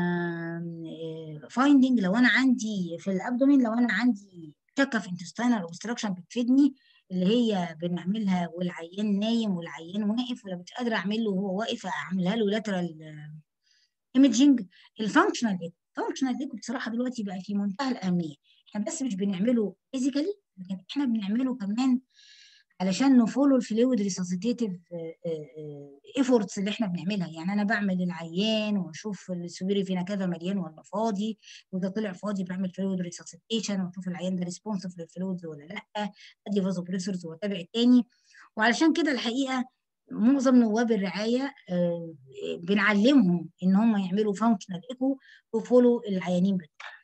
فايندنج لو انا عندي في الابدومين لو انا عندي شكه في انتستينال اوبستراكشن بتفيدني اللي هي بنعملها والعيان نايم والعيان واقف ولا مش قادره اعمل له وهو واقف اعملها له لاترال ايمجنج الفانكشنال ايكو الفانكشنال ايكو بصراحه دلوقتي بقى في منتهى الاهميه احنا بس مش بنعمله فيزيكالي لكن احنا بنعمله كمان علشان نفولو الفلويد ريسوسيتيف ايفورتس اللي احنا بنعملها يعني انا بعمل العيان واشوف السوبيري فينا كذا مليان ولا فاضي واذا طلع فاضي بعمل فلويد ريسوسيتيشن واشوف العيان ده ريسبونسيف للفلويدز ولا لا ادي فازو بريسرز واتابع التاني وعلشان كده الحقيقه معظم نواب الرعايه بنعلمهم ان هم يعملوا فانكشنال ايكو وفولو العيانين بتوعهم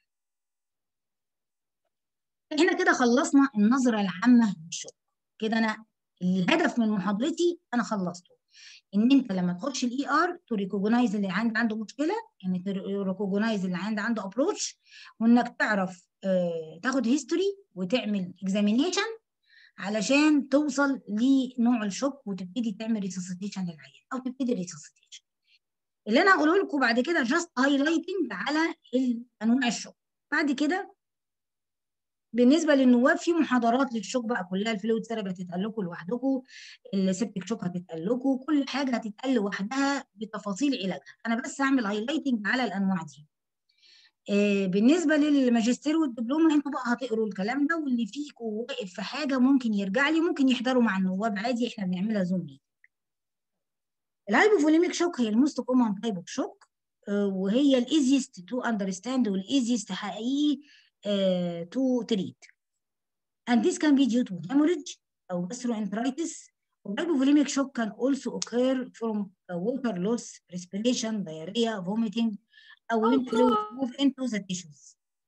احنا كده خلصنا النظره العامه للشغل كده انا الهدف من محاضرتي انا خلصته ان انت لما تخش الاي ار تو ريكوجنايز اللي عند عنده مشكله يعني تريكوجنايز اللي عند عنده ابروتش وانك تعرف آه تاخد هيستوري وتعمل اكزامينيشن علشان توصل لنوع الشوك وتبتدي تعمل ريسوسيتيشن للعيان او تبتدي ريسوسيتيشن اللي انا هقوله لكم بعد كده جاست هايلايتنج على انواع الشوك بعد كده بالنسبه للنواب في محاضرات للشوك بقى كلها الفلويد ثيرابي هتتقال لكم لوحدكم السبتك شوك هتتقال لكم كل حاجه هتتقال لوحدها بتفاصيل علاجها انا بس هعمل هايلايتنج على الانواع دي آه بالنسبه للماجستير والدبلومه انتوا بقى هتقروا الكلام ده واللي فيكم واقف في حاجه ممكن يرجع لي ممكن يحضروا مع النواب عادي احنا بنعملها زوم ميتنج الهايبوفوليميك شوك هي الموست كومن تايب اوف شوك وهي الايزيست تو اندرستاند والايزيست حقيقي Uh, to treat. And this can be due to hemorrhage or gastroenteritis. Hypovolemic shock can also occur from uh, water loss, respiration, diarrhea, vomiting, or when fluid move into the tissues.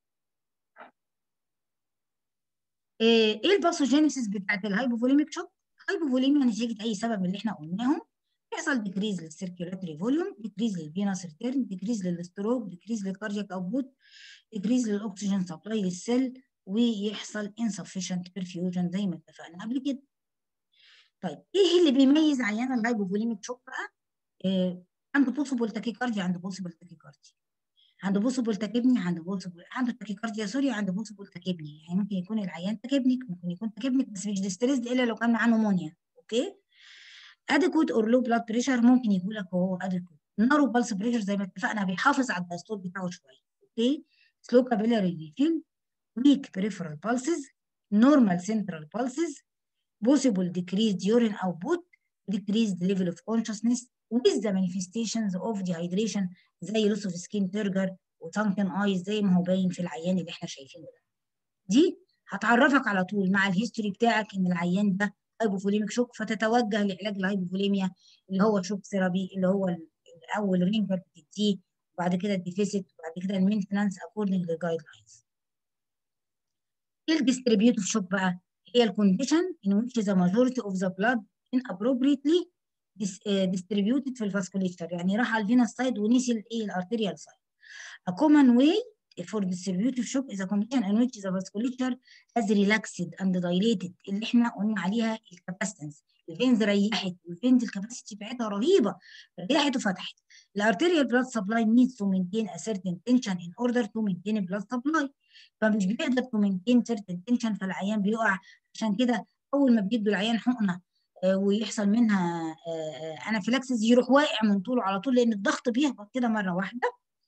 ايه الباثوجينيسيس بتاعت الهايبوفوليميك شوك؟ هايبوفوليميا نتيجه اي سبب من اللي احنا قلناهم بيحصل ديكريز للسيركيولاتري فوليوم ديكريز للفينس ريتيرن ديكريز للستروك ديكريز للكاردياك اوتبوت ديكريز للاكسجين سبلاي للسيل ويحصل insufficient perfusion زي ما اتفقنا قبل كده. طيب ايه اللي بيميز عيان الهايبوفوليميك شوك بقى؟ إيه عنده بوسيبل تاكيكارديا عنده بوسيبل تاكيكارديا عنده بوسيبل تاكيبني عنده بوسيبل عنده تاكيكارديا سوري عنده بوسيبل تاكيبني يعني ممكن يكون العيان تاكيبنيك ممكن يكون تاكيبنيك بس مش ديستريسد الا لو كان معاه نمونيا اوكي ادكوت اور لو بلاد بريشر ممكن يقول لك هو ادكوت نارو بالس بريشر زي ما اتفقنا بيحافظ على الدستور بتاعه شويه اوكي slow capillary refill, weak peripheral pulses, normal central pulses, possible decreased urine output, decreased level of consciousness with the manifestations of dehydration زي loss of skin turgor وsunken eyes زي ما هو باين في العيان اللي احنا شايفينه ده. دي هتعرفك على طول مع الهيستوري بتاعك ان العيان ده هايبوفوليميك شوك فتتوجه لعلاج الهايبوفوليميا اللي هو شوك ثيرابي اللي هو الاول رينجر بتديه وبعد كده الديفيسيت وبعد كده المينتنانس اكوردنج للجايد لاينز. ايه الديستريبيوتيف شوك بقى؟ هي الكونديشن in which the majority of the blood inappropriately distributed في الفاسكوليتشر يعني راح على الفينس سايد ونسي الايه الارتيريال سايد. A common way for distributive shock is a condition in which the vasculature has relaxed and dilated اللي احنا قلنا عليها الكاباسيتنس الفينز ريحت والفينز الكاباسيتي بتاعتها رهيبه ريحت وفتحت الارتيريال blood supply needs to maintain a certain tension in order to maintain blood supply فمش بيقدر to maintain certain tension فالعيان بيقع عشان كده اول ما بيدوا العيان حقنه ويحصل منها انافيلاكسيس يروح واقع من طوله على طول لان الضغط بيهبط كده مره واحده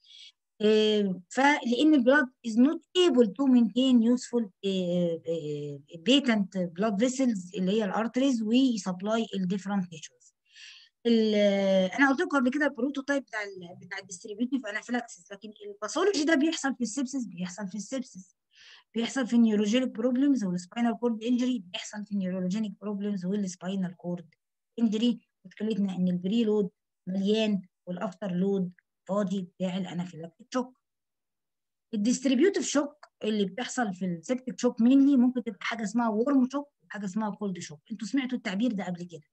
فلان البلاد is not able to maintain useful patent blood vessels اللي هي الارتريز ويسبلاي الديفرنت تيشوز انا قلت لكم قبل كده البروتوتايب بتاع ال بتاع الديستريبيوتيف انافيلاكسيس لكن الباثولوجي ده بيحصل في السبسس بيحصل في السبسس بيحصل في النيوروجينيك بروبلمز والسباينال كورد انجري بيحصل في النيوروجينيك بروبلمز والسباينال كورد انجري مشكلتنا ان البري لود مليان والافتر لود فاضي بتاع الانافيلاكتيك شوك الديستريبيوتيف شوك اللي بتحصل في السبتيك شوك مينلي ممكن تبقى حاجه اسمها وورم شوك وحاجه اسمها كولد شوك انتوا سمعتوا التعبير ده قبل كده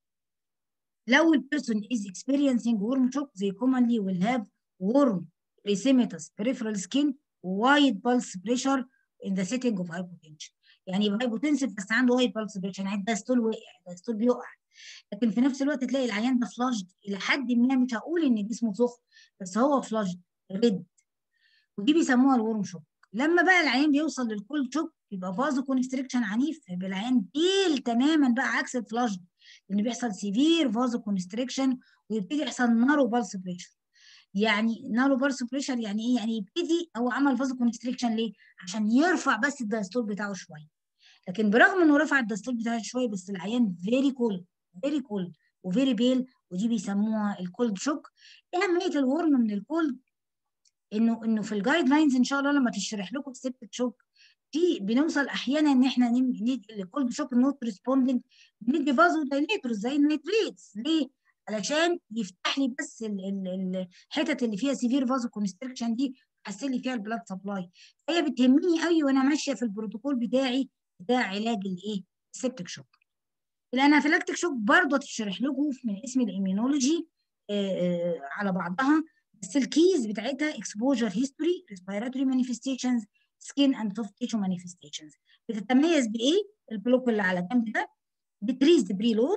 لو البيرسون is experiencing warm shock they commonly will have warm erythematous peripheral skin wide pulse pressure in the setting of hypotension يعني يبقى هايبوتنسيف بس عنده وايد pulse pressure يعني الدايستول وقع الدايستول بيقع لكن في نفس الوقت تلاقي العيان ده فلاجد الى حد ما مش هقول ان جسمه سخن بس هو فلاجد ريد ودي بيسموها الورم شوك لما بقى العيان بيوصل للكولد شوك يبقى فازو كونستريكشن عنيف يبقى العيان بيل تماما بقى عكس الفلاجد لان بيحصل سيفير فازو كونستريكشن ويبتدي يحصل نارو بالس بريشر يعني نارو بالس بريشر يعني ايه يعني يبتدي هو عمل فازو كونستريكشن ليه عشان يرفع بس الدايستول بتاعه شويه لكن برغم انه رفع الدايستول بتاعه شويه بس العيان فيري كولد فيري كولد وفيري بيل ودي بيسموها الكولد شوك ايه اهميه الورم من الكولد انه انه في الجايد لاينز ان شاء الله لما تشرح لكم السبتك شوك في بنوصل احيانا ان احنا ندي الكولد شوك نوت ريسبوندنج ندي فازو دايليتور زي النيتريتس ليه؟ علشان يفتح لي بس الحتت اللي فيها سيفير فازو كونستريكشن دي تحسن لي فيها البلاد سبلاي هي بتهمني قوي وانا ماشيه في البروتوكول بتاعي بتاع علاج الايه؟ السبتك شوك الانافيلاكتيك شوك برضه تشرح لكم من اسم الاميونولوجي على بعضها بس الكيز بتاعتها exposure history respiratory manifestations skin and soft tissue manifestations بتتميز بايه؟ البلوك اللي على جنب ده decreased preload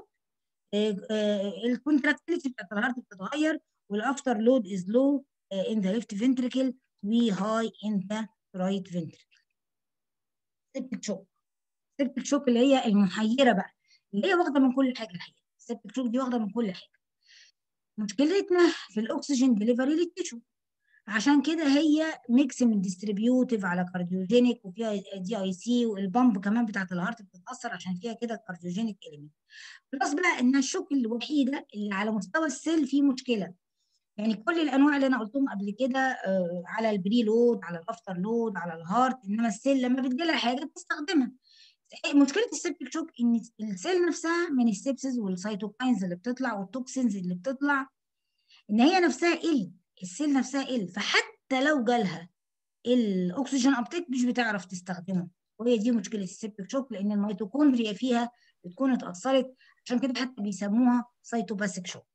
الكونتراكتيليتي بتاعت الهارت بتتغير والافتر لود از لو in the left ventricle و high in the right ventricle سيبتك شوك سيبتك شوك اللي هي المحيره بقى اللي هي واخده من كل حاجه الحقيقه السيبتك شوك دي واخده من كل حاجه مشكلتنا في الاكسجين ديليفري للتيشو عشان كده هي ميكس من ديستريبيوتيف على كارديوجينيك وفيها دي اي سي والبامب كمان بتاعت الهارت بتتاثر عشان فيها كده كارديوجينيك اليمنت بلس بقى ان الشوك الوحيده اللي على مستوى السيل فيه مشكله يعني كل الانواع اللي انا قلتهم قبل كده آه على البري لود على الافتر لود على الهارت انما السيل لما بتجيلها حاجه بتستخدمها مشكله السيبتيك شوك ان السيل نفسها من السيبسز والسيتوكاينز اللي بتطلع والتوكسينز اللي بتطلع ان هي نفسها قل السيل نفسها قل فحتى لو جالها الاكسجين ابتيك مش بتعرف تستخدمه وهي دي مشكله السيبتيك شوك لان الميتوكوندريا فيها بتكون اتاثرت عشان كده حتى بيسموها سيتوباسيك شوك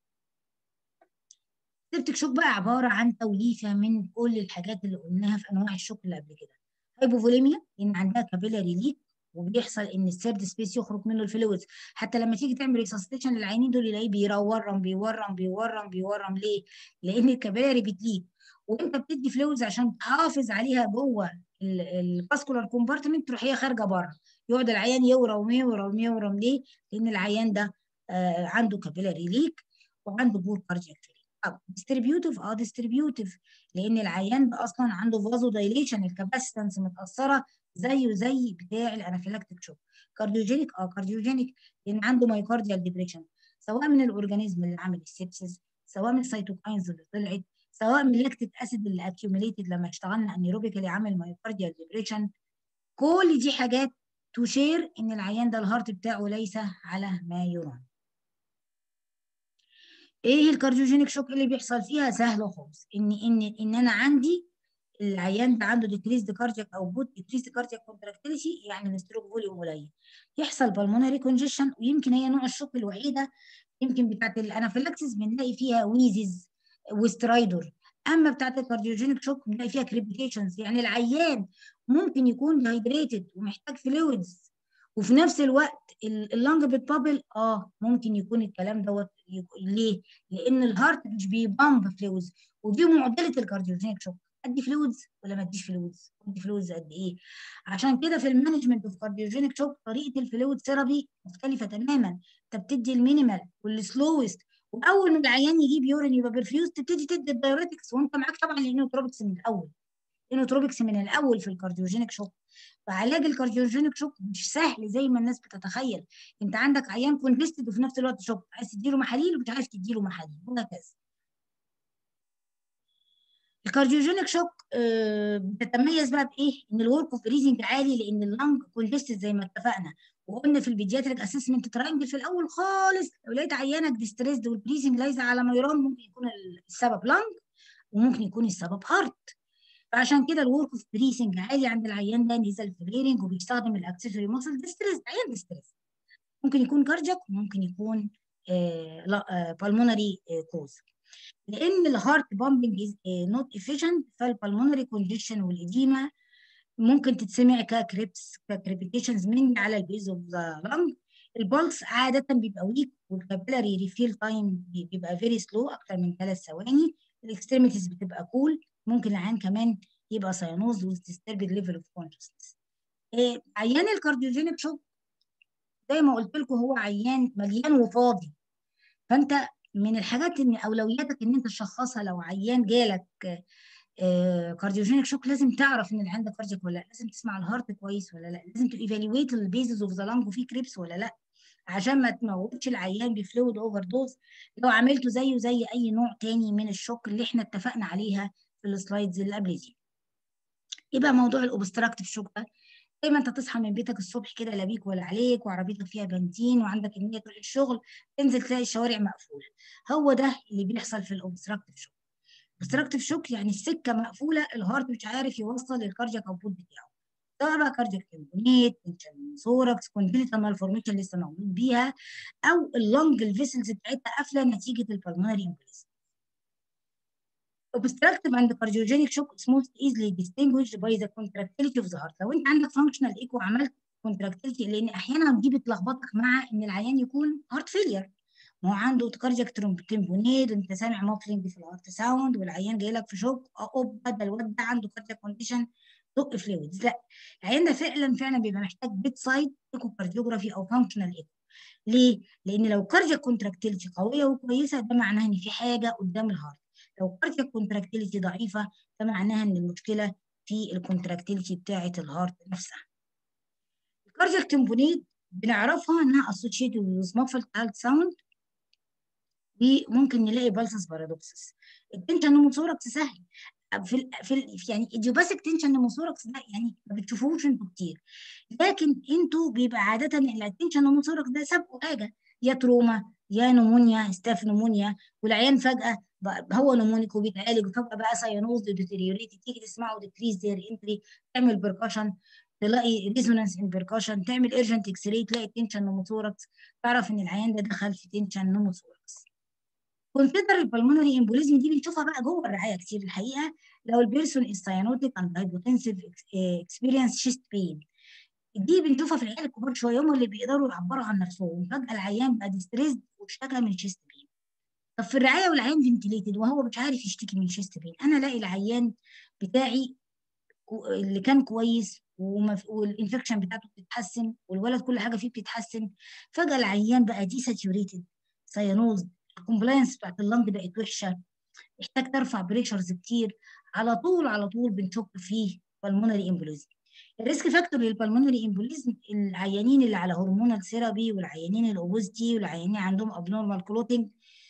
السيبتيك شوك بقى عباره عن توليفه من كل الحاجات اللي قلناها في انواع الشوك اللي قبل كده هايبوفوليميا ان عندها كابيلاري ليك وبيحصل ان السيرد سبيس يخرج منه الفلويدز حتى لما تيجي تعمل ريسستيشن للعينين دول يلاقيه بيورم بيورم بيورم بيورم ليه؟ لان الكباري بتليك وانت بتدي فلويدز عشان تحافظ عليها جوه الفاسكولار كومبارتمنت تروح هي خارجه بره يقعد العيان يورم يورم يورم ليه؟ لان العيان ده آه عنده كابيلاري ليك وعنده بور كاردياك طب ديستريبيوتيف اه ديستريبيوتيف لان العيان ده اصلا عنده فازو دايليشن الكاباسيتنس متاثره زيه زي بتاع الانافيلاكتيك شوك كارديوجينيك اه كارديوجينيك لان عنده مايكارديال ديبريشن سواء من الاورجانيزم اللي عامل السيبسيس سواء من السيتوكاينز اللي طلعت سواء من اللاكتيك اسيد اللي اكيوميليتد لما اشتغلنا انيروبيكالي عامل مايكارديال ديبريشن كل دي حاجات تشير ان العيان ده الهارت بتاعه ليس على ما يرام ايه الكارديوجينيك شوك اللي بيحصل فيها سهله خالص ان ان ان انا عندي العيان ده عنده ديكريزد كاردياك او بوت ديكريزد كاردياك كونتراكتيليتي يعني الستروك فوليوم قليل يحصل بالمونري كونجيشن ويمكن هي نوع الشوك الوحيده يمكن بتاعت الانافيلاكسيس بنلاقي فيها ويزز وسترايدور اما بتاعت الكارديوجينيك شوك بنلاقي فيها كريبيتيشنز يعني العيان ممكن يكون ديهايدريتد ومحتاج فلويدز وفي نفس الوقت اللنج بتبابل اه ممكن يكون الكلام دوت ليه؟ لان الهارت مش بيبامب فلويدز ودي معضله الكارديوجينيك شوك ادي فلويدز ولا ما اديش فلويدز ادي فلويدز قد ايه عشان كده في المانجمنت اوف كارديوجينيك شوك طريقه الفلويد ثيرابي مختلفه تماما انت بتدي المينيمال والسلوست واول ما العيان يجيب يورين يبقى برفيوز تبتدي تدي الدايوريتكس وانت معاك طبعا الانوتروبكس من الاول الانوتروبكس من الاول في الكارديوجينيك شوك فعلاج الكارديوجينيك شوك مش سهل زي ما الناس بتتخيل انت عندك عيان كونجستد وفي نفس الوقت شوك عايز تديله محاليل ومش عايز تديله محاليل وهكذا الكارديوجينيك شوك بتتميز بقى بايه؟ ان الورك اوف بريزنج عالي لان اللنج كونجستد زي ما اتفقنا وقلنا في البيدياتريك اسسمنت تراينجل في الاول خالص لو لقيت عيانك ديستريسد والبريزنج لايزه على ميران ممكن يكون السبب لنج وممكن يكون السبب هارت فعشان كده الورك اوف بريسنج عالي عند العيان ده نزل فليرنج وبيستخدم الاكسسوري ماسل ديستريس عيان ديستريس ممكن يكون كاردياك وممكن يكون آه لا بالمونري آه كوز لان الهارت بامبنج از نوت افيشنت فالبالمونري كونجيشن والاديما ممكن تتسمع ككريبس ككريبيتيشنز من على البيز اوف ذا لانج البلس عاده بيبقى ويك والكابيلاري ريفيل تايم بيبقى فيري سلو اكتر من ثلاث ثواني الاكستريميتيز بتبقى كول cool. ممكن العيان كمان يبقى ساينوز وتستربد ليفل اوف كونشسنس عيان الكارديوجينيك شوك زي ما قلت لكم هو عيان مليان وفاضي فانت من الحاجات ان اولوياتك ان انت تشخصها لو عيان جالك آه كارديوجينيك شوك لازم تعرف ان العيان ده كاردياك ولا لا لازم تسمع الهارت كويس ولا لا لازم تيفالويت البيزز اوف ذا لانج وفي كريبس ولا لا عشان ما تموتش العيان بفلويد اوفر دوز لو عملته زيه زي اي نوع تاني من الشوك اللي احنا اتفقنا عليها في السلايدز اللي قبل دي يبقى موضوع الاوبستراكتيف شوك ده زي ما انت تصحى من بيتك الصبح كده لا بيك ولا عليك وعربيتك فيها بنزين وعندك نيه تروح الشغل تنزل تلاقي الشوارع مقفوله هو ده اللي بيحصل في الاوبستراكتيف شوك الاوبستراكتيف شوك يعني السكه مقفوله الهارت مش عارف يوصل للكاردياك اوتبوت بتاعه سواء بقى كاردياك تمبونيت تنشن سوركس كونجنتال مالفورميشن لسه موجود بيها او اللنج الفيسلز بتاعتها قافله نتيجه البلمونري امبوليزم obstructive and cardiogenic shock is most easily distinguished by the contractility of the heart لو انت عندك functional echo وعملت contractility لان احيانا دي بتلخبطك مع ان العيان يكون heart failure ما هو عنده كاردياك تمبونيد انت سامع مافلنج في الهارت ساوند والعيان جاي لك في شوك اوب ده الواد ده عنده كاردياك كونديشن دق فلويدز لا العيان ده فعلا فعلا بيبقى محتاج بيت سايد ايكو كارديوجرافي او فانكشنال ايكو ليه؟ لان لو كاردياك كونتراكتيلتي قويه وكويسه ده معناه ان في حاجه قدام الهارت لو كاردياك كونتراكتيلتي ضعيفه ده معناها ان المشكله في الكونتراكتيلتي بتاعه الهارت نفسها. الكاردياك تمبونيد بنعرفها انها اسوشيتد ويز مافل هالت ساوند وممكن نلاقي بالسس بارادوكسس. التنشن نموثوركس سهل في ال في ال يعني ايديوباثيك تنشن نموثوركس ده يعني ما بتشوفوش انتوا كتير لكن انتوا بيبقى عاده التنشن نموثوركس ده سابقه حاجه يا تروما يا نمونيا ستاف نمونيا والعيان فجاه هو نمونيك وبيتعالج وفجاه بقى ساينوز ديتيريوريتي تيجي تسمعه ديكريز دير انتري تعمل بركشن تلاقي ريزونانس ان بركشن تعمل ايرجنت اكس راي تلاقي تنشن نموثوركس تعرف ان العيان ده دخل في تنشن نموثوركس كونسيدر البلمونري امبوليزم دي بنشوفها بقى جوه الرعايه كتير الحقيقه لو البيرسون از ساينوتيك اند هايبوتنسيف اكسبيرينس شيست بين دي بنشوفها في العيال الكبار شويه هم اللي بيقدروا يعبروا عن نفسهم فجاه العيان بقى ديستريسد واشتكى من شيست بين طب في الرعايه والعيان فنتليتد وهو مش عارف يشتكي من شيست بين انا الاقي العيان بتاعي اللي كان كويس والانفكشن بتاعته بتتحسن والولد كل حاجه فيه بتتحسن فجاه العيان بقى دي ساتوريتد ساينوز الكومبلاينس بتاعت اللنج بقت وحشه محتاج ترفع بريشرز كتير على طول على طول بنشك فيه بالمونري امبوليزم الريسك فاكتور للبلمونري امبوليزم العيانين اللي على هرمونال ثيرابي والعيانين الاوبوزيتي والعيانين عندهم ابنورمال كلوتنج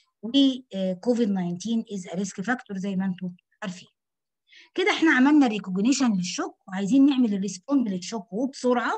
وكوفيد 19 از ريسك فاكتور زي ما انتم عارفين كده احنا عملنا ريكوجنيشن للشوك وعايزين نعمل الريسبوند للشوك وبسرعه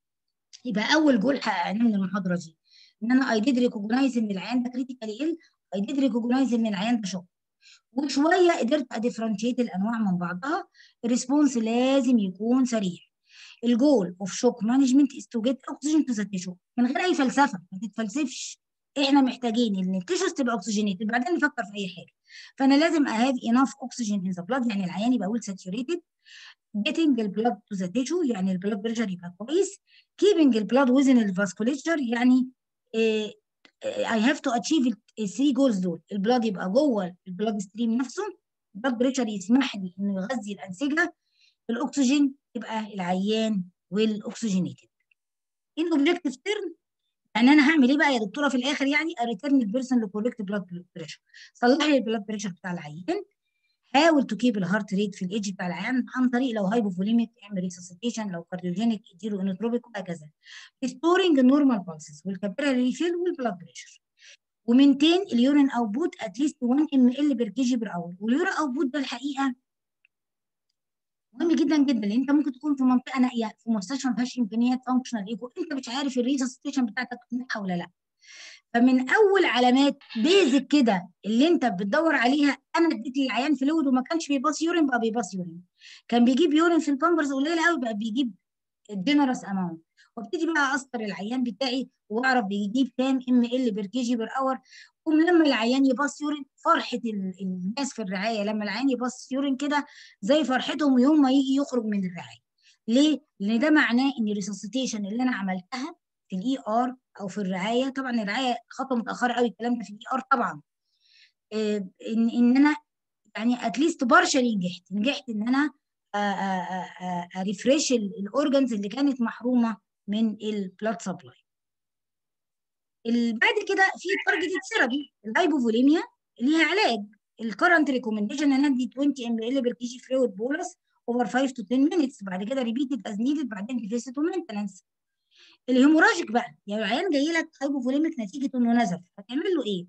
يبقى اول جول حققناه من المحاضره دي ان انا اي ديد ريكوجنايز ان العيان ده كريتيكالي ال اي ديد ريكوجنايز ان العيان ده شوك وشويه قدرت اديفرنشيت الانواع من بعضها الريسبونس لازم يكون سريع الجول اوف شوك مانجمنت از تو جيت اوكسجين تو ذا تيشو من غير اي فلسفه ما تتفلسفش احنا محتاجين ان التيشوز تبقى اوكسجينيتد بعدين نفكر في اي حاجه فانا لازم اهاف اناف اوكسجين ان ذا بلاد يعني العيان يبقى ويل ساتوريتد getting البلاد تو ذا تيشو يعني البلاد بريشر يبقى كويس keeping البلاد within الفاسكوليتشر يعني I have to achieve الثري جولز دول البلاد يبقى جوه البلاد ستريم نفسه البلاد بريشر يسمح لي انه يغذي الانسجه الاكسجين يبقى العيان والاكسجينيتد ان اوبجكتيف تيرم يعني انا هعمل ايه بقى يا دكتوره في الاخر يعني اريتيرن البيرسون لكوريكت بلاد بريشر صلح لي البلاد بريشر بتاع العيان حاول تكيب الهارت ريت في الايدج بتاع العيان عن طريق لو هايبوفوليميك اعمل ريسوسيتيشن لو كارديوجينيك اديله انوتروبيك وهكذا ريستورنج نورمال بالسز والكابيلاري ريفيل والبلاد بريشر ومنتين اليورين اوتبوت اتليست 1 ام ال بير كي جي بير اور واليورين اوتبوت ده الحقيقه مهم جدا جدا لان انت ممكن تكون في منطقه نائيه في مستشفى ما فيهاش امكانيات فانكشنال ايكو انت مش عارف الريسستيشن بتاعتك ناجحه ولا لا فمن اول علامات بيزك كده اللي انت بتدور عليها انا اديت للعيان فلويد وما كانش بيباص يورين بقى بيباص يورين كان بيجيب يورين في البامبرز قليله قوي بقى بيجيب جنرس اماونت وابتدي بقى اسطر العيان بتاعي واعرف بيجيب كام ام ال بير كي جي بير اور ولما العيان يباص يورين فرحه الناس في الرعايه لما العيان يباص يورين كده زي فرحتهم يوم ما يجي يخرج من الرعايه ليه؟ لان ده معناه ان الريسوسيتيشن اللي انا عملتها في الاي ار او في الرعايه طبعا الرعايه خطوه متاخره قوي الكلام ده في الاي ار طبعا آه ان ان انا يعني اتليست بارشلي نجحت نجحت ان انا ريفريش الاورجنز اللي كانت محرومه من البلاد سبلاي بعد كده في تارجتد ثيرابي الهايبوفوليميا ليها علاج الكرنت ريكومنديشن ان ادي 20 ام ال بير كي جي فلويد بولس اوفر 5 تو 10 مينتس بعد كده ريبيتد از نيدد بعدين ديفيسيت ومينتنس الهيموراجيك بقى يعني العيان جاي لك هايبوفوليميك نتيجه انه نزف هتعمل له ايه؟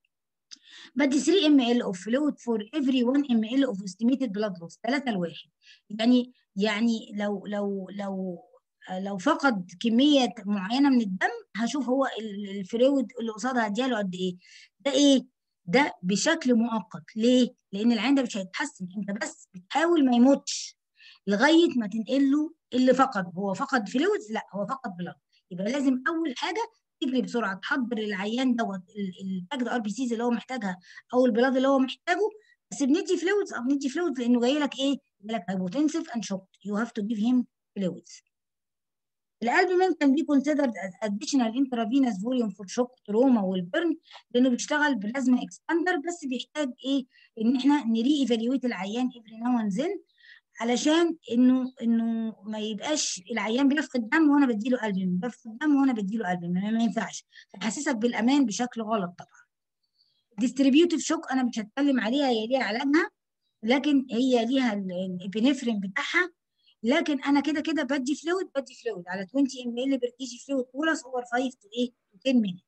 بدي 3 ام ال اوف فلويد فور افري 1 ام ال اوف استيميتد بلاد لوس 3 لواحد يعني يعني لو لو لو لو فقد كميه معينه من الدم هشوف هو الفلويد اللي قصادها هديها له قد ايه ده ايه ده بشكل مؤقت ليه لان العين ده مش هيتحسن انت بس بتحاول ما يموتش لغايه ما تنقل له اللي فقد هو فقد فلويدز لا هو فقد بلاد يبقى لازم اول حاجه تجري بسرعه تحضر العيان دوت الباكد ار بي سيز اللي هو محتاجها او البلاد اللي هو محتاجه بس بندي فلويدز او بندي فلويدز لانه جاي لك ايه؟ جاي لك هايبوتنسيف اند شوك يو هاف تو جيف هيم فلويدز الالبومين كان بي كونسيدرد از اديشنال انترافينوس فوليوم فور شوك تروما والبرن لانه بيشتغل بلازما اكسباندر بس بيحتاج ايه ان احنا نري ايفالويت العيان افري ناو اند زين علشان انه انه ما يبقاش العيان بيفقد دم وانا بديله البومين بيفقد دم وانا بديله البومين ما ينفعش هيحسسك بالامان بشكل غلط طبعا ديستريبيوتيف شوك انا مش هتكلم عليها هي ليها علاجها لكن هي ليها الابنفرين بتاعها لكن انا كده كده بدي فلويد بدي فلويد على 20 ام ال بير كي جي فلويد بولس اوفر 5 تو 8 تو 10 مينت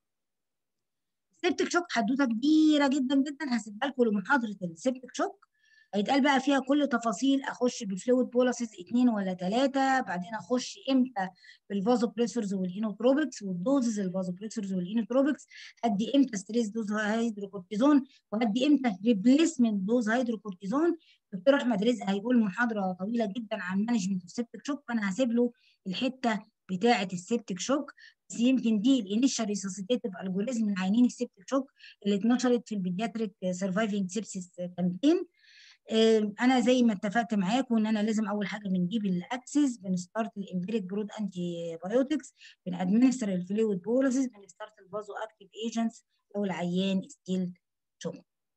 السبتك شوك حدوته كبيره جدا جدا هسيبها لكم لمحاضره السبتك شوك هيتقال بقى فيها كل تفاصيل اخش بفلويد بولاسز اثنين ولا ثلاثه بعدين اخش امتى بالفازو بريسورز والانوتروبكس والدوزز الفازو بريسورز والانوتروبكس ادي امتى ستريس دوز هيدروكورتيزون وادي امتى ريبليسمنت دوز هيدروكورتيزون دكتور احمد رزق هيقول محاضره طويله جدا عن مانجمنت السبتك شوك فانا هسيب له الحته بتاعه السبتك شوك بس يمكن دي الانيشال ريسوسيتيف الجوريزم من عينين السبتك شوك اللي اتنشرت في البيدياتريك سرفايفنج سيبسيس كامبين انا زي ما اتفقت معاكم ان انا لازم اول حاجه بنجيب الاكسس بنستارت الامبيريك برود انتي بايوتكس بنادمنستر الفلويد بوليسز بنستارت الفازو اكتيف ايجنتس لو العيان ستيل شوك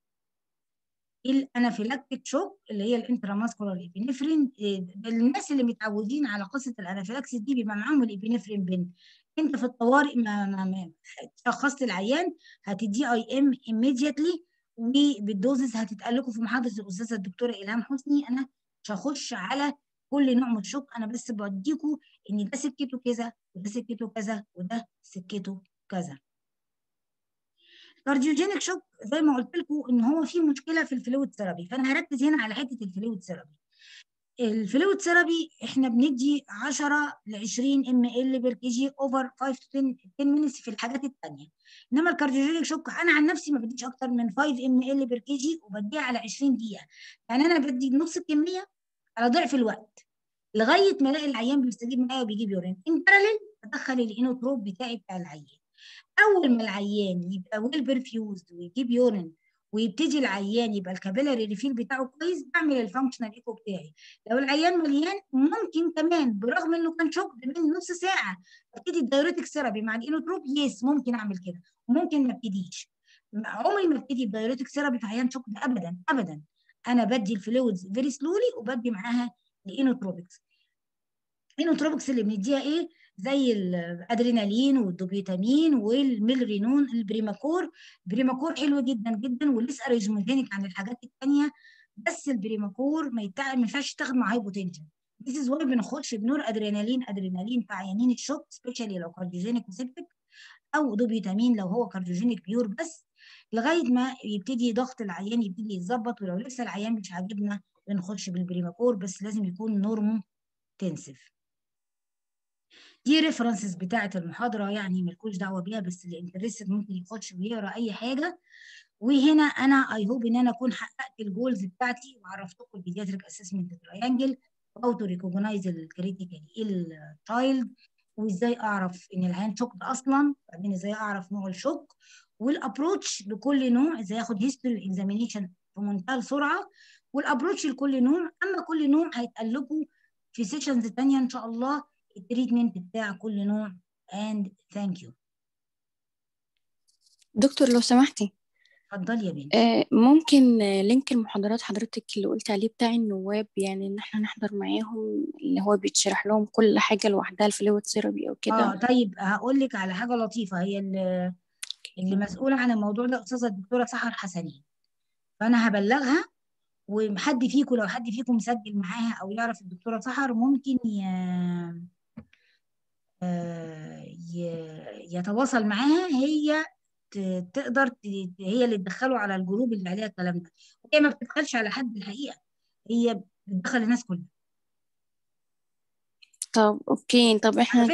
الانافيلاكتيك شوك اللي هي الانتراماسكولار ايبينفرين الناس اللي متعودين على قصه الانافيلاكسيس دي بيبقى معاهم الايبينفرين بين انت في الطوارئ ما, ما, ما شخصت العيان هتديه اي ام immediately وبالدوزز هتتقال لكم في محاضره الاستاذه الدكتوره الهام حسني انا مش هخش على كل نوع من الشوك انا بس بديكم ان ده سكته كذا وده سكته كذا وده سكته كذا كارديوجينيك شوك زي ما قلت لكم ان هو في مشكله في الفلويد ثيرابي فانا هركز هنا على حته الفلويد ثيرابي الفلويد ثيرابي احنا بندي 10 ل 20 ام ال بير كي جي اوفر 5 تو 10 10 مينتس في الحاجات الثانيه انما الكارديوجينيك شوك انا عن نفسي ما بديش اكتر من 5 ام ال بير كي جي وبديها على 20 دقيقه يعني انا بدي نص الكميه على ضعف الوقت لغايه ما الاقي العيان بيستجيب معايا وبيجيب يورين ان باراليل بدخل الانوتروب بتاعي بتاع العيان اول ما العيان يبقى ويل برفيوزد ويجيب يورين ويبتدي العيان يبقى الكابيلاري ريفيل بتاعه كويس بعمل الفانكشنال ايكو بتاعي لو العيان مليان ممكن كمان برغم انه كان شوك من نص ساعه ابتدي الدايوريتك ثيرابي مع الانوتروب يس ممكن اعمل كده وممكن ما ابتديش عمري ما ابتدي الدايوريتك ثيرابي في عيان شوك ده ابدا ابدا انا بدي الفلويدز فيري سلولي وبدي معاها الانوتروبكس الانوتروبكس اللي بنديها ايه زي الادرينالين والدوبيتامين والميلرينون البريماكور البريماكور حلو جدا جدا ولسه اريزموجينيك عن الحاجات الثانيه بس البريماكور ما يتع... ما ينفعش تاخد مع هايبوتنشن This is why بناخدش بنور ادرينالين ادرينالين في عيانين الشوك سبيشالي لو كارديوجينيك وسيبتك او دوبيتامين لو هو كارديوجينيك بيور بس لغايه ما يبتدي ضغط العيان يبتدي يتظبط ولو لسه العيان مش عاجبنا بنخش بالبريماكور بس لازم يكون نورمو تنسف دي ريفرنسز بتاعه المحاضره يعني مالكوش دعوه بيها بس اللي انترستد ممكن يخش ويقرا اي حاجه وهنا انا اي هوب ان انا اكون حققت الجولز بتاعتي وعرفتكم البيدياتريك اسسمنت تراينجل او تو ريكوجنايز الكريتيكال التايلد وازاي اعرف ان العيان شوك اصلا بعدين ازاي اعرف نوع الشوك والابروتش لكل نوع ازاي اخد هيستوري اكزامينيشن في منتهى السرعه والابروتش لكل نوع اما كل نوع هيتقال لكم في سيشنز ثانيه ان شاء الله التريتمنت بتاع كل نوع and thank you دكتور لو سمحتي اتفضلي يا بنتي آه، ممكن آه، لينك المحاضرات حضرتك اللي قلت عليه بتاع النواب يعني ان احنا نحضر معاهم اللي هو بيتشرح لهم كل حاجة لوحدها الفلويد ثيرابي او اه كده طيب هقول لك على حاجه لطيفه هي اللي, اللي مسؤوله عن الموضوع ده استاذه الدكتوره سحر حسنين فانا هبلغها وحد فيكم لو حد فيكم مسجل معاها او يعرف الدكتوره سحر ممكن ي... آه، ي- يتواصل معاها هي ت- تقدر ت- هي اللي تدخله على الجروب اللي عليها الكلام ده وهي ما بتدخلش على حد الحقيقه هي بتدخل الناس كلها طب اوكي طب احنا